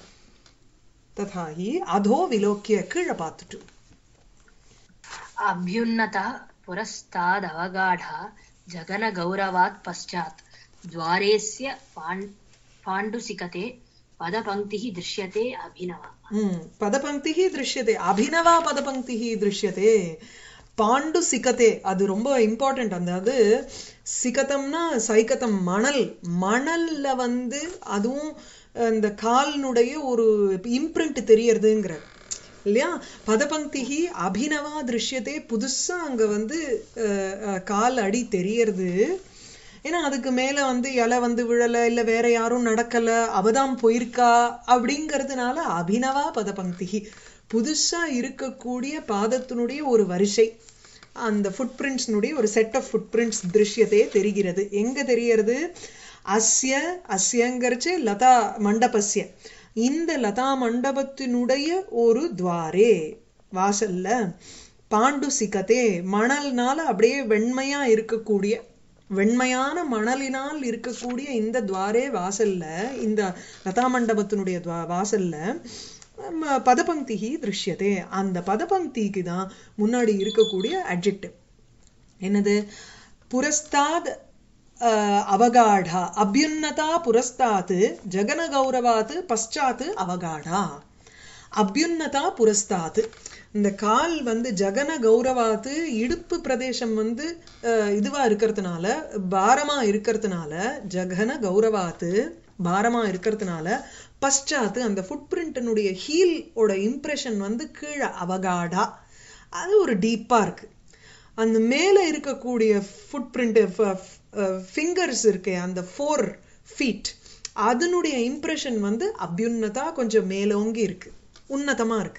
ததாஹி அதோ விலோக்கிய கீழே பார்த்துட்டு अभ्युन्नता पुरस्तादवगाढा जगनगौरवात् पश्चात् द्वारेस्य पाण् पाण्डुसिकते पदपङ्क्तिः दृश्यते अभिनवा ம் பதபங்கிஹி திருஷ்யதே அபினவா பதபங்கிஹி திருஷ்யதே பாண்டு சிகதே அது ரொம்ப இம்பார்ட்டன்ட் அந்த அது சிகதம்னா சைகதம் மணல் மணல்ல வந்து அதுவும் இந்த காலினுடைய ஒரு இம்ப்ரிண்ட் தெரியறதுங்கிற இல்லையா பதபங்கிஹி அபினவா திருஷ்யதே புதுசா அங்க வந்து அஹ், அஹ், கால் அடி தெரியறது ஏன்னா அதுக்கு மேல வந்து இலை வந்து விழல இல்ல வேற யாரும் நடக்கல அவதான் போயிருக்கா அப்படிங்கிறதுனால அபினவா பதபங்கிகி புதுசா இருக்கக்கூடிய பாதத்தினுடைய ஒரு வரிசை அந்த ஃபுட் பிரிண்ட்ஸ்னுடைய ஒரு செட் ஆஃப் ஃபுட் பிரிண்ட்ஸ் திருஷ்யத்தையே தெரிகிறது எங்க தெரியறது அஸ்ய அஸ்யங்கரிச்சு லதா மண்டபஸ்ய இந்த லதா மண்டபத்தினுடைய ஒரு துவாரே வாசல்ல பாண்டு சிகதே மணல்னால அப்படியே வெண்மையா இருக்கக்கூடிய வெண்மையான மணலினால் இருக்கக்கூடிய இந்த துவாரே வாசல்ல இந்த லதா மண்டபத்தினுடைய துவா வாசல்ல ம, பதபங்கிஹி திருஷ்யதே அந்த பதபங்கிக்கு தான் முன்னாடி இருக்கக்கூடிய அட்ஜெக்டிவ் என்னது புரஸ்தாத் அஹ், அவகாடா அபியுன்னதா புரஸ்தாத் ஜகன கௌரவாத் பశ్చాத் அவகாடா அபியுன்னதா புரஸ்தாத் இந்த கால் வந்து ஜகன கௌரவாத்து இடுப்பு பிரதேசம் வந்து அஹ், இதுவா இருக்கிறதுனால பாரமா இருக்கிறதுனால ஜகன கௌரவாத்து பாரமா இருக்கிறதுனால பశ్చాத் அந்த ஃபுட் பிரிண்டினுடைய ஹீல் ஓட இம்ப்ரெஷன் வந்து கீழே அவகாடா அது ஒரு டீப்பா இருக்கு அந்த மேல இருக்கக்கூடிய ஃபுட் பிரிண்ட் ஃபிங்கர்ஸ் இருக்கே அந்த ஃபோர் ஃபீட் அதனுடைய இம்ப்ரெஷன் வந்து அபியுன்னதா கொஞ்சம் மேலோங்கி இருக்கு உன்னதமா இருக்கு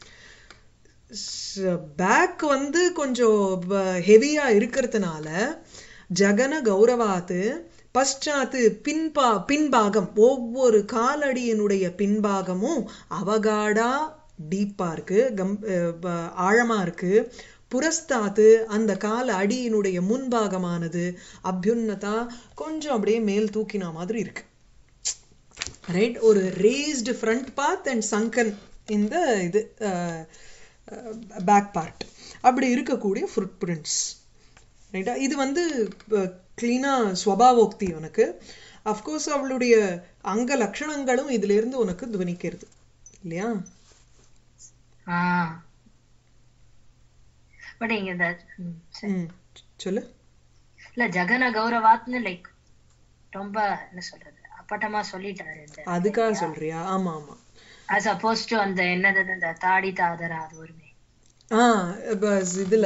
பேக் வந்து கொஞ்சம் ஹெவியா இருக்கிறதுனால ஜகன கௌரவாத்து பశ్చాத்து பின்பா பின்பாகம் ஒவ்வொரு காலடியினுடைய பின்பாகமும் அவகாடா டீப்பா இருக்கு கம் அஹ் ப- ஆழமா இருக்கு புரஸ்தாத்து அந்த கால அடியினுடைய முன்பாகமானது அபியுன்னதா கொஞ்சம் அப்படியே மேல் தூக்கின மாதிரி இருக்கு ரைட் ஒரு ரேஸ்டு ஃப்ரண்ட் பார்ட் அண்ட் சங்கன் இந்த இது பேக் பார்ட் அப்படி இருக்கக்கூடிய ஃபுட் பிரிண்ட்ஸ் ரைட்டா இது வந்து கிளீனா ஸ்வபாவோக்தி உனக்கு அஃப்கோர்ஸ் அவளுடைய அங்க லட்சணங்களும் இதுல இருந்து உனக்கு துவனிக்கிறது இல்லையா ஆஹ் பட் இங்க இந்த ம், சரி. ம் சொல்லு இல்ல ஜகன கௌரவாத்னு லைக் ரொம்ப என்ன சொல்றது அப்பட்டமா சொல்லிட்டாரு இந்த அதுக்காக சொல்றியா ஆமா ஆமா as opposed to அந்த என்னது அந்த தாடி தாதரா அது வருமே ஆ இப்ப இதுல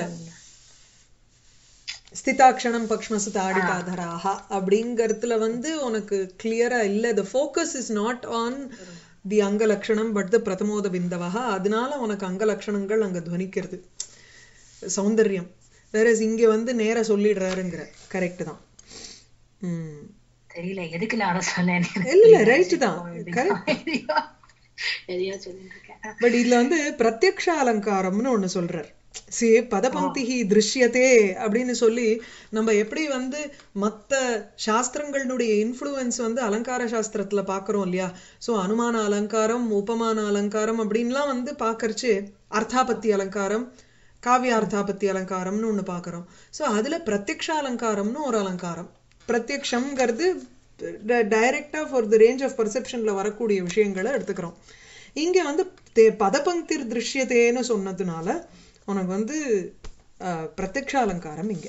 ஸ்திதாக்ஷணம் பக்ஷ்மசு தாடிதாதராக அப்படிங்கறதுல வந்து உனக்கு கிளியரா இல்ல the focus is not on தி அங்க லட்சணம் பட் த பிரதமோத பிந்தவா அதனால உனக்கு அங்க லட்சணங்கள் அங்க துவனிக்கிறது சௌந்தர்யம் வேற இங்க வந்து நேரா சொல்லிடுறாருங்கிற கரெக்ட் தான் ம் தெரியல எதுக்கு நான் சொன்னேன் இல்ல இல்ல ரைட் தான் கரெக்ட் எதையோ சொல்லிட்டு இருக்கேன் பட் இதுல வந்து பிரத்யக்ஷ அலங்காரம்னு ஒண்ணு சொல்றார் சி பதபங்கிஹி திருஷ்யத்தே அப்படின்னு சொல்லி நம்ம எப்படி வந்து மத்த சாஸ்திரங்களுடைய இன்ஃப்ளூயன்ஸ் வந்து அலங்கார சாஸ்திரத்துல பாக்குறோம் இல்லையா சோ அனுமான அலங்காரம் உபமான அலங்காரம் அப்படின்லாம் வந்து பாக்கறச்சு அர்த்தாபத்தி அலங்காரம் காவியார்த்தாபத்தி அலங்காரம்னு ஒண்ணு பாக்குறோம் சோ அதுல பிரத்யக்ஷ அலங்காரம்னு ஒரு அலங்காரம் பிரத்யக்ஷம்ங்கிறது டைரக்டா ஃபார் தி ரேஞ்ச் ஆஃப் பர்செப்ஷன்ல வரக்கூடிய விஷயங்களை எடுத்துக்கிறோம் இங்க வந்து தே- பதபங்கிர் திருஷ்யத்தேன்னு சொன்னதுனால உனக்கு வந்து அஹ், பிரத்யக்ஷ அலங்காரம் இங்க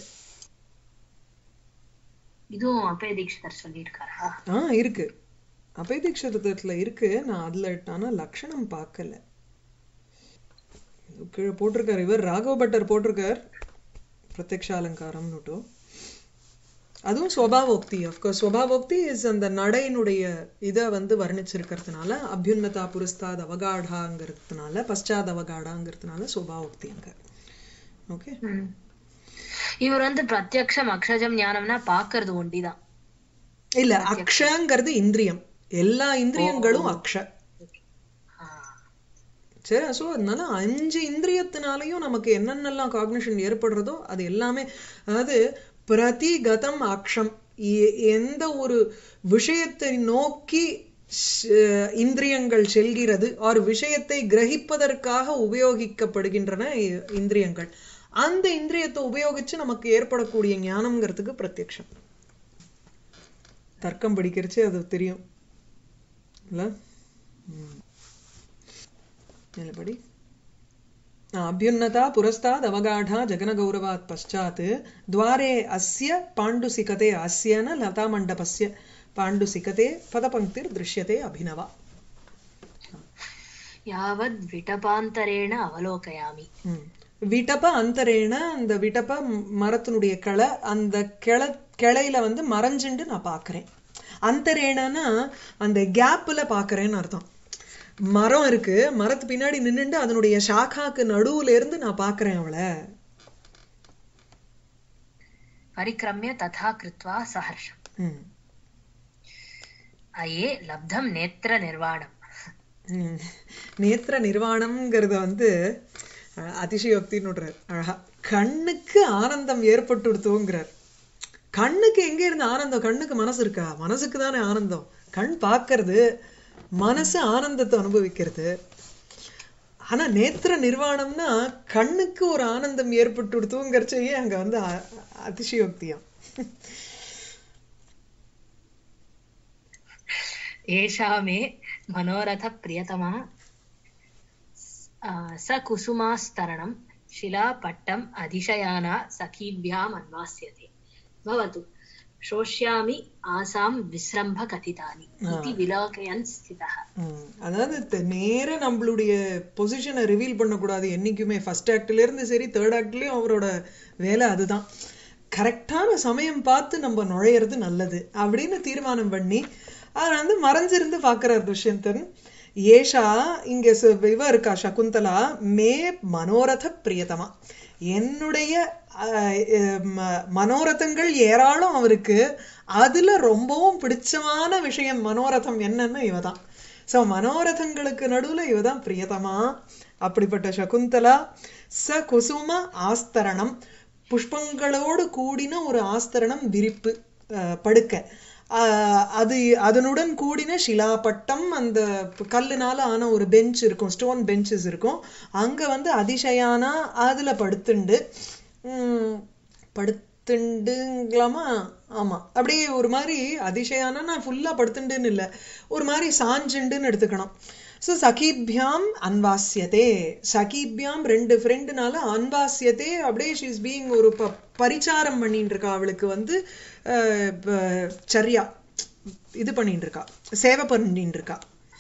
இதுவும் அப்பே தீட்சிதர் சொல்லியிருக்காரா ஆ இருக்கு அபயதீட்சத்துல இருக்கு நான் அதுல ஆனா லட்சணம் பார்க்கல கீழே போட்டிருக்காரு இவர் ராகவ பட்டர் போட்டிருக்கார் பிரத்யக்ஷ அலங்காரம்னுட்டும் அதுவும் ஸ்வபாவோக்தி அஃப்கோர்ஸ் ஸ்வபாவோக்தி இஸ் அந்த நடையினுடைய இதை வந்து வர்ணிச்சிருக்கிறதுனால அபியுன்னதா புரஸ்தாத் அவகாடாங்கிறதுனால பశ్చాத் அவகாடாங்கிறதுனால ஸ்வபாவோக்தி அங்க ஓகே ம். இவர் வந்து பிரத்யக்ஷம் அக்ஷஜம் ஞானம்னா பாக்குறது ஒண்டிதான் இல்ல அக்ஷங்கிறது இந்திரியம் எல்லா இந்திரியங்களும் அக்ஷ ஆஹ். சரி ஸோ அதனால அஞ்சு இந்திரியத்தினாலையும் நமக்கு என்னென்னலாம் காக்னிஷன் ஏற்படுறதோ அது எல்லாமே அதாவது பிரதிகதம் அக்ஷம் எ- எந்த ஒரு விஷயத்தை நோக்கி ஷ- இந்திரியங்கள் செல்கிறது ஒரு விஷயத்தை கிரகிப்பதற்காக உபயோகிக்கப்படுகின்றன இ- இந்திரியங்கள் அந்த இந்திரியத்தை உபயோகிச்சு நமக்கு ஏற்படக்கூடிய ஞானம்ங்கிறதுக்கு பிரத்யக்ஷம் தர்க்கம் படிக்கிறச்சு அது தெரியும் இல்ல ம். மேலபடி अभ्युन्नता पुरस्ताद् अवगाढा जगनगौरवात् पश्चात् द्वारे अस्य पाण्डुसिकते अस्य न लतामण्डपस्य पाण्डुसिकते पदपङ्क्तिर्दृश्यते अभिनवा யாவத் விடபாந்தரேண அவலோகயாமி ம். விட்டப்ப அந்தரேன அந்த விட்டப்ப ம், மரத்தினுடைய கிளை அந்த கிளை கிளையில வந்து மறைஞ்சுண்டு நான் பார்க்கறேன் அந்தரேனனா அந்த கேப்ல பார்க்கறேன்னு அர்த்தம் மரம் இருக்கு மரத்து பின்னாடி நின்னுண்டு அதனுடைய சாக்காக்கு நடுவுல இருந்து நான் பார்க்கறேன் அவளை பரிக்கிரமிய ததா கிருத்வா சஹர்ஷம் ம். அயே லப்தம் நேத்திர நிர்வாணம் ம். நேத்திர நிர்வாணம்ங்கிறத வந்து அஹ், அதிசயோக்தின்னு விடுறார் அழகா கண்ணுக்கு ஆனந்தம் ஏற்பட்டுடுத்தோங்கிறார் கண்ணுக்கு எங்க இருந்து ஆனந்தம் கண்ணுக்கு மனசு இருக்கா மனசுக்கு தானே ஆனந்தம் கண் பார்க்கறது மனசு ஆனந்தத்தை அனுபவிக்கிறது ஆனா நேத்திர நிர்வாணம்னா கண்ணுக்கு ஒரு ஆனந்தம் ஏற்பட்டுடுத்தோங்கிறச்சையே அங்க வந்து அ- அதிசயோக்தியாம் ஏஷா மே மனோரத பிரியதமா ச குசுமாஸ்தரணம் शिलापट्टम् अधिशयाना सखीभ्याम् अन्वास्यते भवतु श्रोष्यामि आसां विस्रम्भकथितानि इति विलोकयन् स्थितः ம். அதாவது த- நேரா நம்மளுடைய பொசிஷனை ரிவீல் பண்ணக்கூடாது என்னைக்குமே ஃபர்ஸ்ட் ஆக்ட்ல இருந்து சரி தேர்ட் ஆக்ட்லயும் அவரோட வேலை அதுதான் கரெக்டான சமயம் பார்த்து நம்ம நுழையிறது நல்லது அப்படின்னு தீர்மானம் பண்ணி அதை வந்து மறைஞ்சிருந்து பார்க்கறார் துஷ்யந்தன் ஏஷா இங்க ச- இவ இருக்கா சகுந்தலா மே மனோரத பிரியதமா என்னுடைய அஹ், அஹ், ம- மனோரதங்கள் ஏராளம் அவருக்கு அதுல ரொம்பவும் பிடிச்சமான விஷயம் மனோரதம் என்னன்னு இவதான் சோ மனோரதங்களுக்கு நடுவுல இவதான் பிரியதமா அப்படிப்பட்ட சகுந்தலா ச குசும ஆஸ்தரணம் புஷ்பங்களோடு கூடின ஒரு ஆஸ்தரணம் விரிப்பு அஹ், படுக்க ஆஹ், அது அதனுடன் கூடின சிலாப்பட்டம் அந்த கல்லுனால ஆன ஒரு பெஞ்ச் இருக்கும் ஸ்டோன் பெஞ்சஸ் இருக்கும் அங்க வந்து அதிசயானா அதுல படுத்துண்டு உம், படுத்துண்டுங்களாமா ஆமா அப்படியே ஒரு மாதிரி அதிசயானா நான் ஃபுல்லா படுத்துண்டுன்னு இல்ல ஒரு மாதிரி சாஞ்சுண்டுன்னு எடுத்துக்கணும் ஸோ சகீபியாம் அன்வாசியதே சகீபியாம் ரெண்டு ஃப்ரெண்டுனால அன்வாசியதே அப்படியே ஷீஸ் பீயிங் ஒரு ப பரிச்சாரம் பண்ணிட்டு இருக்கா அவளுக்கு வந்து அஹ், ப- சரியா இது பண்ணிட்டு இருக்கா சேவை பண்ணிட்டு இருக்கா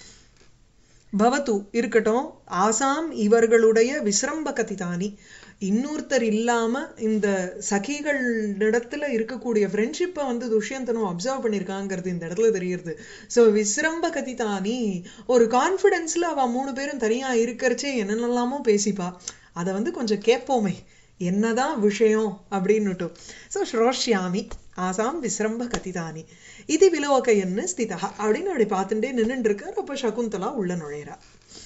பவத்து இருக்கட்டும் ஆசாம் இவர்களுடைய விசிரம்ப கதிதானி இன்னொருத்தர் இல்லாம இந்த சகிகளிடத்துல இருக்கக்கூடிய ஃப்ரெண்ட்ஷிப்பை வந்து துஷ்யந்தனும் அப்சர்வ் பண்ணியிருக்காங்கிறது இந்த இடத்துல தெரியுது சோ விசிரம்ப கதிதானி ஒரு கான்ஃபிடென்ஸ்ல அவ மூணு பேரும் தனியா இருக்கறச்சே என்னென்னலாமோ பேசிப்பா அதை வந்து கொஞ்சம் கேட்போமே என்னதான் விஷயம் அப்படின்னுட்டு ஸோ ஸ்ரோஷ்யாமி ஆசாம் விசிரம்ப கதிதானி இது விலோகையன்னு ஸ்திதா அப்படின்னு அப்படி பார்த்துட்டே நின்னுட்டு இருக்கார் அப்ப சகுந்தலா உள்ள நுழையிறா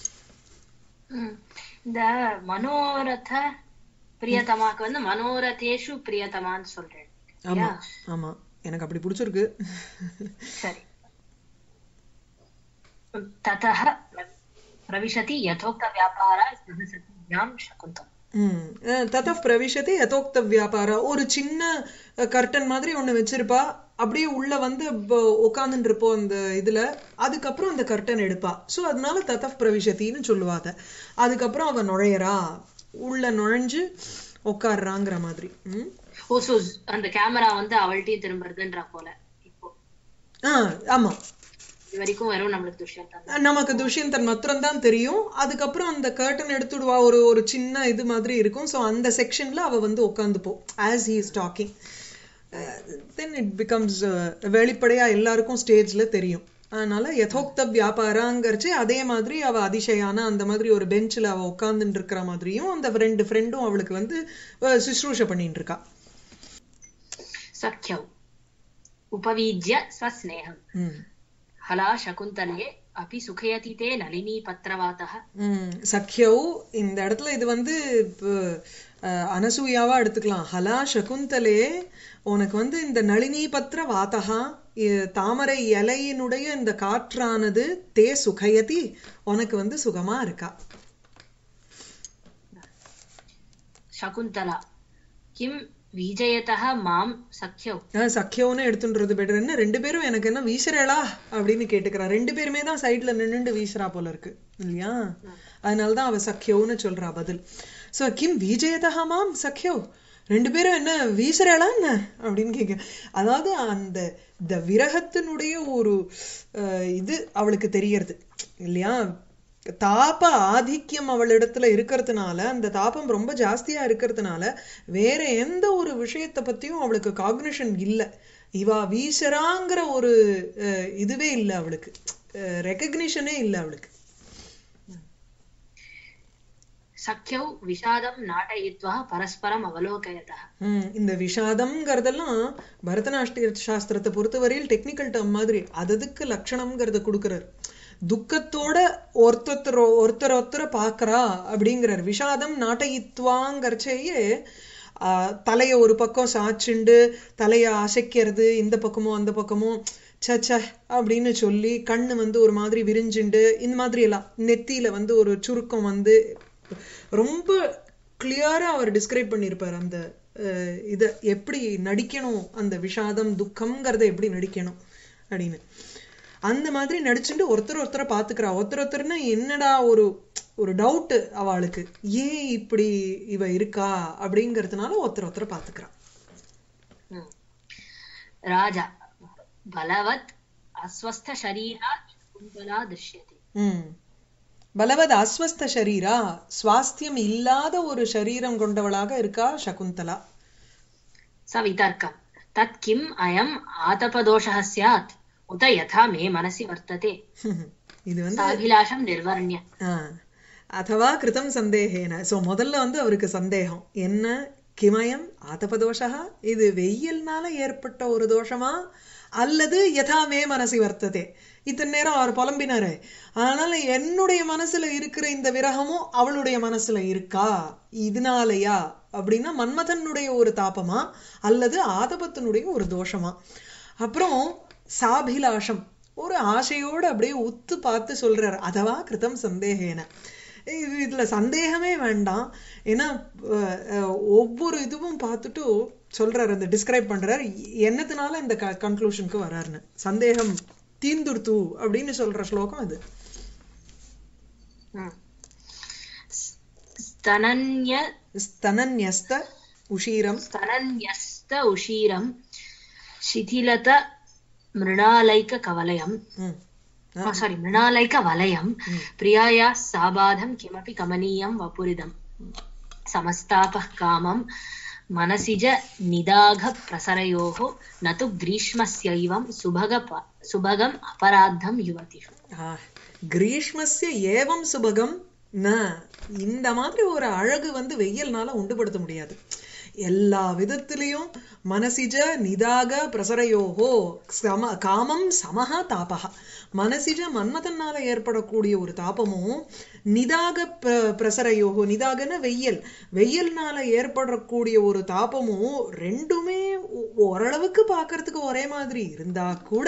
ம். இந்த மனோரத பிரியதமாக்கு வந்து மனோரதேஷு பிரியதமான்னு சொல்றேன் ஆமா ஆமா எனக்கு அப்படி பிடிச்சிருக்கு சரி ततः प्रविशति यथोक्तव्यापारा सहसतीभ्यां शकुन्तला ம் தத பிரவிஷதி யதோக்த வியாபாரா ஒரு சின்ன கர்டன் மாதிரி ஒண்ணு வச்சிருப்பா அப்படியே உள்ள வந்து உட்காந்துட்டு இருப்போம் அந்த இதுல அதுக்கப்புறம் அந்த கர்டன் எடுப்பா சோ அதனால தத பிரவிஷத்தின்னு சொல்லுவாத அதுக்கப்புறம் அவ நுழையறா உள்ள நுழைஞ்சு உட்காடுறாங்கிற மாதிரி ம் ஓ சோ அந்த கேமரா வந்து அவள்கிட்டயே திரும்புறதுன்றா போல இப்போ ஆ ஆமா இது வரைக்கும் வெறும் நம்மளுக்கு துஷ்யந்தன் தான். நமக்கு துஷ்யந்தன் மாத்திரம் தான் தெரியும் அதுக்கப்புறம் அந்த கர்டன் எடுத்துடுவா ஒரு ஒரு சின்ன இது மாதிரி இருக்கும் சோ அந்த செக்ஷன்ல அவ வந்து உட்காந்துப்போம் as he is talking then it becomes வெளிப்படையா எல்லாருக்கும் ஸ்டேஜ்ல தெரியும் அதனால யதோக்த வியாபாராங்கிறச்சு அதே மாதிரி அவ அதிசயான அந்த மாதிரி ஒரு பெஞ்சில் அவ உட்கார்ந்துட்டு இருக்கிற மாதிரியும் அந்த ரெண்டு ஃப்ரெண்டும் அவளுக்கு வந்து அஹ், சுஷ்ரூஷ பண்ணிட்டு இருக்கா सख्यौ उपवीज्य स्वस्नेहम् ம் हला शकुन्तले अपि सुखयति ते नलिनी पत्रवातः ம் சக்கியவ் இந்த இடத்துல இது வந்து இப்போ, அஹ், அனசூயாவா எடுத்துக்கலாம் ஹலா சகுந்தலே உனக்கு வந்து இந்த நளினி பத்திர வாத்தகா இ- தாமரை இலையினுடைய இந்த காற்றானது தே சுகயதி உனக்கு வந்து சுகமா இருக்கா शकुन्तला किं विजयतः मां सख्यौ அஹ், சக்கியவுன்னு எடுத்துன்றது பெட்டர் என்ன ரெண்டு பேரும் எனக்கு என்ன வீசுறேளா அப்படின்னு கேட்டுக்கிறா ரெண்டு பேருமே தான் சைடுல நின்னுண்டு வீசுறா போல இருக்கு இல்லையா அதனாலதான் அவ சக்கியவுன்னு சொல்றா பதில் சோ கிம் விஜயதா மாம் சக்கியோ ரெண்டு பேரும் என்ன வீசுறேளா என்ன அப்படின்னு கேட்க அதாவது அந்த இந்த விரகத்தினுடைய ஒரு அஹ், இது அவளுக்கு தெரியறது இல்லையா தாப ஆதிக்கியம் அவளிடத்துல இருக்கிறதுனால அந்த தாபம் ரொம்ப ஜாஸ்தியா இருக்கிறதுனால வேற எந்த ஒரு விஷயத்தை பத்தியும் அவளுக்கு காக்னிஷன் இல்ல இவா வீசறாங்கிற ஒரு அஹ், இதுவே இல்ல அவளுக்கு ரெக்கக்னிஷனே இல்ல அவளுக்கு சக்கியௌ விஷாதம் நாட்டயித்வா பரஸ்பரம் அவலோகயதः ம், இந்த விஷாதம்ங்கிறதெல்லாம் பரதநாட்டிய சாஸ்திரத்தை பொறுத்தவரையில் டெக்னிக்கல் டேர்ம் மாதிரி அததுக்கு லட்சணம்ங்கிறத கொடுக்கறார் துக்கத்தோட ஒருத்தர் ஒருத்தர் ஒருத்தர பாக்குறா அப்படிங்கிறார் விஷாதம் நாட்டயித்வாங்கிறச்சேயே ஆஹ், தலைய ஒரு பக்கம் சாச்சுண்டு தலைய அசைக்கிறது இந்த பக்கமும் அந்த பக்கமும் ச்ச ச்ச அப்படின்னு சொல்லி கண்ணு வந்து ஒரு மாதிரி விரிஞ்சுண்டு இந்த மாதிரி எல்லாம் நெத்தியில வந்து ஒரு சுருக்கம் வந்து ரொம்ப கிளியரா அவர் டிஸ்கிரைப் பண்ணியிருப்பார் அந்த அஹ், இத எப்படி நடிக்கணும் அந்த விஷாதம் துக்கம்ங்கிறத எப்படி நடிக்கணும் அப்படின்னு அந்த மாதிரி நடிச்சுட்டு ஒருத்தர் ஒருத்தரை பாத்துக்கிறா ஒருத்தர் ஒருத்தர்னா என்னடா ஒரு ஒரு டவுட் அவளுக்கு ஏன் இப்படி இவ இருக்கா அப்படிங்கறதுனால ஒருத்தர் ஒருத்தரை பாத்துக்கிறா ம். ராஜா பலவத் அஸ்வஸ்த ஷரீரா குந்தலா திருஷ்யதே ம் பலவத் அஸ்வஸ்த ஷரீரா சுவாஸ்தியம் இல்லாத ஒரு சரீரம் கொண்டவளாக இருக்கா சகுந்தலா स वितर्कम् तत् किम् अयम् आतपदोषः स्यात् उत यथा मे मनसि वर्तते இது வந்து साभिलाषं निर्वर्ण्य ஆ. அதவா கிருதம் சந்தேகேன சோ முதல்ல வந்து அவருக்கு சந்தேகம் என்ன கிமயம் ஆதபதோஷா இது வெயில்னால ஏற்பட்ட ஒரு தோஷமா அல்லது யதா மே மனசி வர்த்ததே இத்தனை நேரம் அவர் புலம்பினாரே அதனால என்னுடைய மனசுல இருக்கிற இந்த விரகமும் அவளுடைய மனசுல இருக்கா இதனாலயா அப்படின்னா மன்மதனுடைய ஒரு தாபமா அல்லது ஆதபத்தினுடைய ஒரு தோஷமா அப்புறம் சாபிலாஷம் ஒரு ஆசையோட அப்படியே உத்து பார்த்து சொல்றாரு அதவா கிருதம் சந்தேகேன இது இதுல சந்தேகமே வேண்டாம் ஏன்னா அஹ், அஹ், ஒவ்வொரு இதுவும் பார்த்துட்டு சொல்றாரு அந்த டிஸ்கிரைப் பண்றாரு என்னத்தினால இந்த கன்க்ளூஷனுக்கு வராருன்னு சந்தேகம் தீந்துர்த்து அப்படின்னு சொல்ற ஸ்லோகம் அது ம். स्तनन्य ஸ்தனன்யஸ்த உஷீரம் स्तनन्यस्त उशीरं शिथिलत मृणालैककवलयं ம். सारी मृणालैकवलयं प्रियायाः साबाधं किमपि कमनीयं वपुरिदं समस्तापः कामं मनसिज निदाघप्रसरयोः न तु ग्रीष्मस्यैवं सुभग सुभगम् अपराद्धं युवतिषु ஆ, கிரீஷ்மஸ்ய ஏவம் சுபகம் ந இந்த மாதிரி ஒரு அழகு வந்து வெயில்னால உண்டுபடுத்த முடியாது எல்லா விதத்திலையும் மனசிஜ நிதாக பிரசரயோகோ சம காமம் சமஹ தாபக மனசிஜ மன்மதனால ஏற்படக்கூடிய ஒரு தாபமும் நிதாக பிர- பிரசரயோகோ நிதாகன வெயில் வெயில்னால ஏற்படக்கூடிய ஒரு தாபமும் ரெண்டுமே ஒ- ஓரளவுக்கு பார்க்கறதுக்கு ஒரே மாதிரி இருந்தா கூட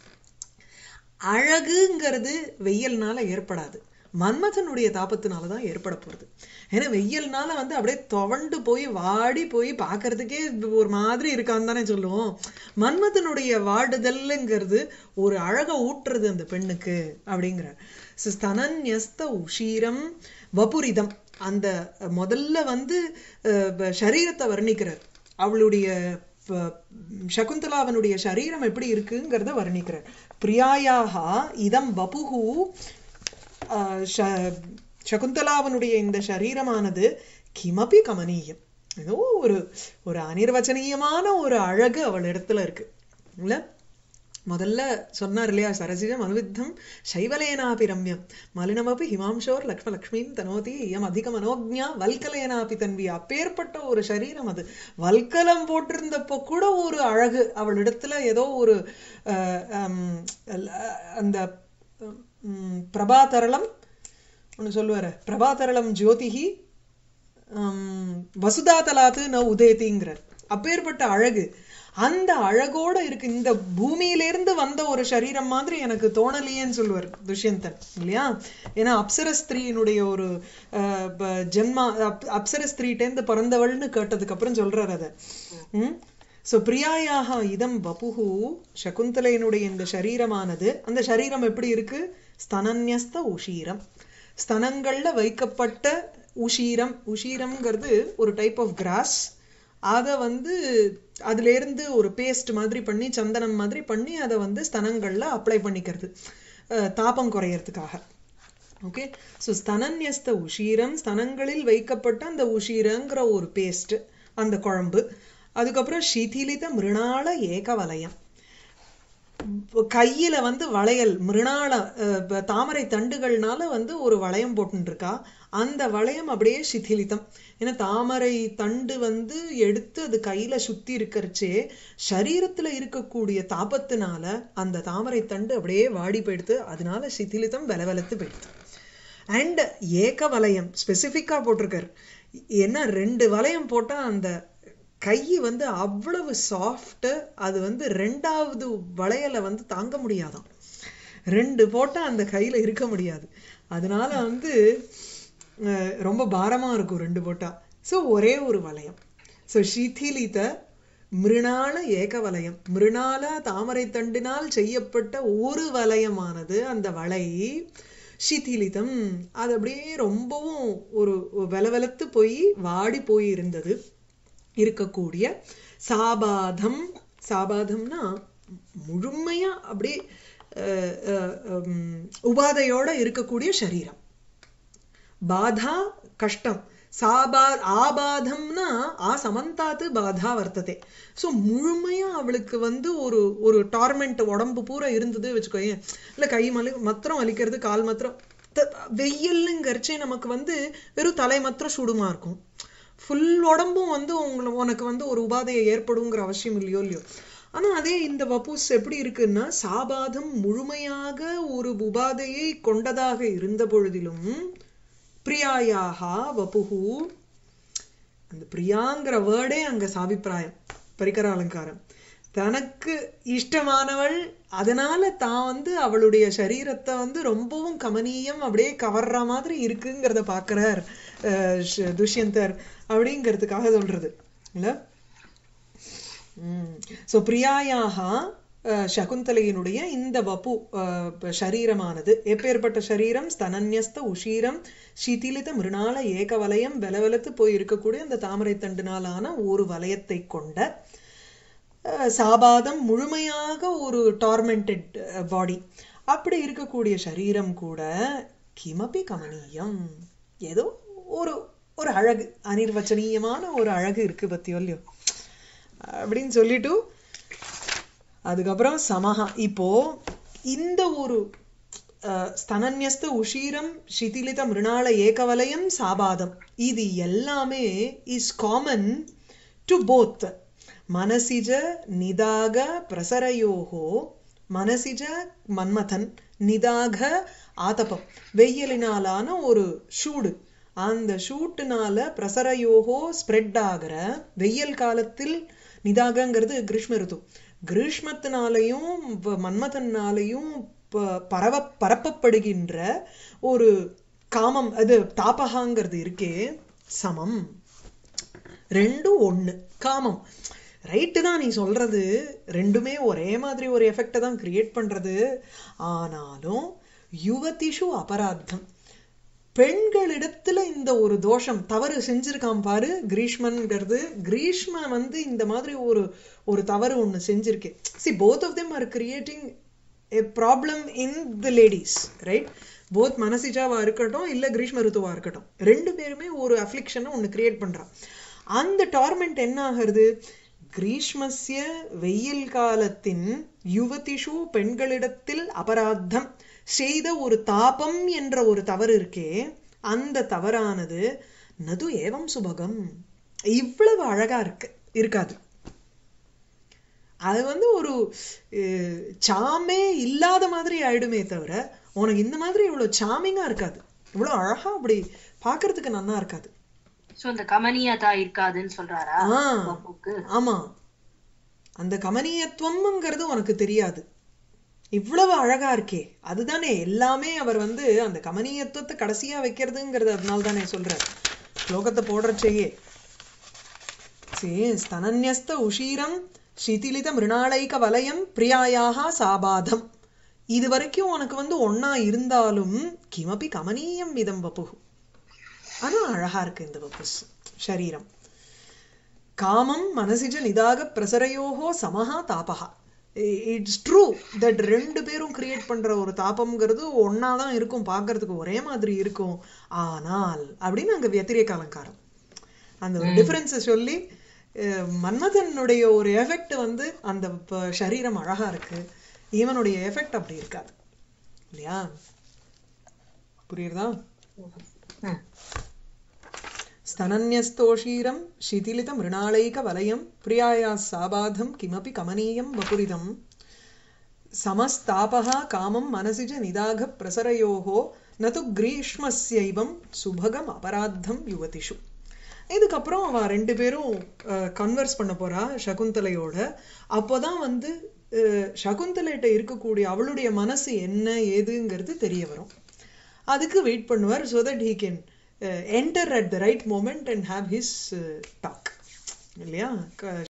அழகுங்கிறது வெயில்னால ஏற்படாது மன்மதனுடைய தாபத்தினால தான் ஏற்பட போறது ஏன்னா வெயில்னால வந்து அப்படியே துவண்டு போய் வாடி போய் பார்க்கறதுக்கே ஒரு மாதிரி இருக்கான்னு தானே சொல்லுவோம் மன்மதனுடைய வாடுதல்ங்கிறது ஒரு அழகை ஊட்டுறது அந்த பெண்ணுக்கு அப்படிங்கிற ஸ்தனன்யஸ்த உஷீரம் வபுரிதம் அந்த முதல்ல வந்து அஹ், ப- சரீரத்தை வர்ணிக்கிறார் அவளுடைய ப- சகுந்தலாவனுடைய சரீரம் எப்படி இருக்குங்கிறத வர்ணிக்கிறார் பிரியாயாக இதம் வபுகு ஆஹ், ச- சகுந்தலாவனுடைய இந்த சரீரமானது கிமபி கமனீயம் ஏதோ ஒரு ஒரு அனிர்வச்சனீயமான ஒரு அழகு அவள் இடத்துல இருக்கு இல்ல முதல்ல சொன்னார் இல்லையா சரசிஜம் அனுவித்தம் சைவலேனாபி ரம்யம் மலினமபி ஹிமாம்சோர் லக்ஷ்ம லக்ஷ்மீம் தனோதி இயம் அதிக மனோஜ்ஞா வல்கலேனாபி தன்வி அப்பேற்பட்ட ஒரு சரீரம் அது வல்கலம் போட்டிருந்தப்போ கூட ஒரு அழகு அவளிடத்துல ஏதோ ஒரு அஹ், ஹம், அஹ், அந்த உம், பிரபாதரளம் ஒண்ணு சொல்லுவாரு பிரபாதரளம் ஜோதிஹி ஹம், வசுதாதலாத்து ந உதேதிங்கிறார் அப்பேற்பட்ட அழகு அந்த அழகோட இருக்கு இந்த பூமியிலிருந்து வந்த ஒரு சரீரம் மாதிரி எனக்கு தோணலையேன்னு சொல்லுவார் துஷ்யந்தன் இல்லையா ஏன்னா அப்சர ஸ்திரீனுடைய ஒரு அஹ், ப- ஜென்மா அப்- அப்சர ஸ்திரீட்டேந்து பிறந்தவள்னு கேட்டதுக்கு அப்புறம் சொல்றாரு அதை ம் சோ பிரியாயாக இதம் வபுகு சகுந்தலையினுடைய இந்த சரீரமானது அந்த சரீரம் எப்படி இருக்கு ஸ்தனன்யஸ்த உஷீரம் ஸ்தனங்கள்ல வைக்கப்பட்ட உஷீரம் உஷீரம்ங்கிறது ஒரு டைப் ஆஃப் கிராஸ் அதை வந்து அதுல இருந்து ஒரு பேஸ்ட் மாதிரி பண்ணி சந்தனம் மாதிரி பண்ணி அதை வந்து ஸ்தனங்கள்ல அப்ளை பண்ணிக்கிறது அஹ், தாபம் குறையறதுக்காக ஓகே ஸோ ஸ்தனன்யஸ்த உஷீரம் ஸ்தனங்களில் வைக்கப்பட்ட அந்த உஷீரங்கிற ஒரு பேஸ்ட் அந்த குழம்பு அதுக்கப்புறம் சிதிலித மிருணாள ஏகவலயம் கையில வந்து வளையல் மிருணாள அஹ், ப- தாமரை தண்டுகள்னால வந்து ஒரு வளையம் போட்டுட்டு இருக்கா அந்த வளையம் அப்படியே சிதிலிதம் ஏன்னா தாமரை தண்டு வந்து எடுத்து அது கையில சுத்தி இருக்கறச்சே சரீரத்துல இருக்கக்கூடிய தாபத்தினால அந்த தாமரை தண்டு அப்படியே வாடி போயிடுது அதனால சிதிலிதம் வெலவெலத்து போயிடுது அண்ட் ஏக வலயம் ஸ்பெசிஃபிக்கா போட்டிருக்காரு ஏன்னா ரெண்டு வளையம் போட்டா அந்த கை வந்து அவ்வளவு சாஃப்ட் அது வந்து ரெண்டாவது வளையலை வந்து தாங்க முடியாதாம் ரெண்டு போட்டா அந்த கையில இருக்க முடியாது அதனால வந்து அஹ், ரொம்ப பாரமா இருக்கும் ரெண்டு போட்டா சோ ஒரே ஒரு வளையம் சோ சிதிலித மிருணால ஏக வலயம் மிருணால தாமரை தண்டினால் செய்யப்பட்ட ஒரு வலயமானது அந்த வளை சிதிலிதம் அது அப்படியே ரொம்பவும் ஒரு வெலவெலத்து போய் வாடி போய் இருந்தது இருக்கக்கூடிய சாபாதம் சாபாதம்னா முழுமையா அப்படியே அஹ், அஹ், உம், உபாதையோட இருக்கக்கூடிய சரீரம் பாதா கஷ்டம் சாபா ஆபாதம்னா ஆ சமந்தாத்து பாதா வர்த்ததே ஸோ முழுமையா அவளுக்கு வந்து ஒரு ஒரு டார்மெண்ட் உடம்பு பூரா இருந்தது வச்சுக்கோயேன் இல்ல கை மலி மத்திரம் வலிக்கிறது கால் மாத்திரம் த- வெயில்லுங்கரிச்சே நமக்கு வந்து வெறும் தலை மாத்திரம் சுடுமா இருக்கும் ஃபுல் உடம்பும் வந்து உங்களை உனக்கு வந்து ஒரு உபாதையை ஏற்படுங்கிற அவசியம் இல்லையோ இல்லையோ ஆனா அதே இந்த வபூஸ் எப்படி இருக்குன்னா சாபாதம் முழுமையாக ஒரு உபாதையை கொண்டதாக இருந்த பொழுதிலும் பிரியாயாகா வபுகு அந்த பிரியாங்கிற வேர்டே அங்க சாபிப்பிராயம் பரிகர அலங்காரம் தனக்கு இஷ்டமானவள் அதனால தான் வந்து அவளுடைய சரீரத்தை வந்து ரொம்பவும் கமனீயம் அப்படியே கவர்ற மாதிரி இருக்குங்கிறத பாக்குறார் அஹ், ஷ- துஷ்யந்தர் அப்படிங்கிறதுக்காக சொல்றது இல்ல ஸோ பிரியாயாக அஹ், சகுந்தலையினுடைய இந்த வபு அஹ், ப- சரீரமானது எப்பேற்பட்ட சரீரம் ஸ்தனன்யஸ்த உஷீரம் சிதிலித மிருணால ஏக வலயம் வெலவெலத்து போய் இருக்கக்கூடிய அந்த தாமரை தண்டுனாலான ஒரு வலயத்தை கொண்ட அஹ், சாபாதம் முழுமையாக ஒரு டார்மெண்டட் பாடி அப்படி இருக்கக்கூடிய சரீரம் கூட கிமபி கமனீயம் ஏதோ ஒரு ஒரு அழகு அனிர்வச்சனீயமான ஒரு அழகு இருக்கு பத்தியோ இல்லையோ அப்படின்னு சொல்லிட்டு அதுக்கப்புறம் சமஹா இப்போ இந்த ஒரு அஹ், ஸ்தனன்யஸ்த உஷீரம் சிதிலித மிருணால ஏகவலயம் சாபாதம் இது எல்லாமே இஸ் காமன் டு போத் மனசிஜ நிதாக பிரசரயோகோ மனசிஜ மன்மதன் நிதாக ஆதபம் வெயிலினாலான ஒரு சூடு அந்த சூட்டுனால பிரசரயோகோ ஸ்ப்ரெட் ஆகிற வெயில் காலத்தில் நிதாகங்கிறது கிரீஷ்ம ருது கிரீஷ்மத்தினாலையும் வ- மன்மதனாலையும் ப- பரவ பரப்பப்படுகின்ற ஒரு காமம் அது தாபகாங்கிறது இருக்கே சமம் ரெண்டும் ஒண்ணு காமம் ரைட்டு தான் நீ சொல்றது ரெண்டுமே ஒரே மாதிரி ஒரு எஃபெக்டை தான் கிரியேட் பண்றது ஆனாலும் யுவதிஷு அபராத்தம் பெண்களிடத்துல இந்த ஒரு தோஷம் தவறு செஞ்சிருக்கான் பாரு கிரீஷ்மன்ங்கிறது கிரீஷ்ம வந்து இந்த மாதிரி ஒரு ஒரு தவறு ஒண்ணு செஞ்சிருக்கு see both of them are creating a problem in the ladies right both மனசிஜாவா இருக்கட்டும் இல்ல கிரீஷ்ம ருத்துவா இருக்கட்டும் ரெண்டு பேருமே ஒரு அஃப்ளிக்ஷனை ஒண்ணு கிரியேட் பண்றான் அந்த டார்மெண்ட் என்ன ஆகிறது கிரீஷ்மஸ்ய வெயில் காலத்தின் யுவதிஷு பெண்களிடத்தில் அபராத்தம் செய்த ஒரு தாபம் என்ற ஒரு தவறு இருக்கே அந்த தவறானது நது ஏவம் சுபகம் இவ்வளவு அழகா இருக்கு இருக்காது அது வந்து ஒரு அஹ், சாமே இல்லாத மாதிரி ஆயிடுமே தவிர உனக்கு இந்த மாதிரி இவ்வளவு சாமிங்கா இருக்காது இவ்வளவு அழகா அப்படி பார்க்கிறதுக்கு நன்னா இருக்காது சோ இந்த கமனியதா இருக்காதுன்னு சொல்றாரா ஆ பாப்புக்கு ஆமா அந்த கமனீயத்துவம்ங்கிறது உனக்கு தெரியாது இவ்வளவு அழகா இருக்கே அதுதானே எல்லாமே அவர் வந்து அந்த கமனீயத்துவத்தை கடைசியா வைக்கிறதுங்கிறது அதனால தானே சொல்றார் ஸ்லோகத்தை போடுறச்சேயே சே ஸ்தனன்யஸ்த உஷீரம் சிதிலித மிருணாளைக வலயம் பிரியாயாக சாபாதம் இது வரைக்கும் உனக்கு வந்து ஒண்ணா இருந்தாலும் கிமபி கமனீயம் இதம் வபுகு ஆனா அழகா இருக்கு இந்த வபுஸ் சரீரம் காமம் மனசிஜ நிதாக பிரசரையோகோ சமஹா தாபகா இட்ஸ் ட்ரூ தட் ரெண்டு பேரும் கிரியேட் பண்ற ஒரு தாபம்ங்கிறது ஒன்னா தான் இருக்கும் பார்க்கிறதுக்கு ஒரே மாதிரி இருக்கும் ஆனால் அப்படின்னு அங்க व्यतिरेक அலங்காரம் அந்த ஒரு டிஃபரன்ஸை சொல்லி அஹ், மன்மதனுடைய ஒரு எஃபெக்ட் வந்து அந்த ப- சரீரம் அழகா இருக்கு இவனுடைய எஃபெக்ட் அப்படி இருக்காது இல்லையா புரியுறதா ம். स्तनन्यस्तोषीरं शिथिलितमृणालैकवलयं प्रियायाः साबाधं किमपि कमनीयं वपुरिदं समस्तापः कामं मनसि च निदाघप्रसरयोः न तु ग्रीष्मस्यैवं சுபகம் அபராத்தம் யுவதிஷு இதுக்கப்புறம் அவ ரெண்டு பேரும் கன்வர்ஸ் பண்ண போறா சகுந்தலையோட அப்போதான் வந்து அஹ், சகுந்தலைகிட்ட இருக்கக்கூடிய அவளுடைய மனசு என்ன ஏதுங்கிறது தெரிய வரும் அதுக்கு வெயிட் பண்ணுவார் so that he can enter at the right moment and have his talk இல்லையா க-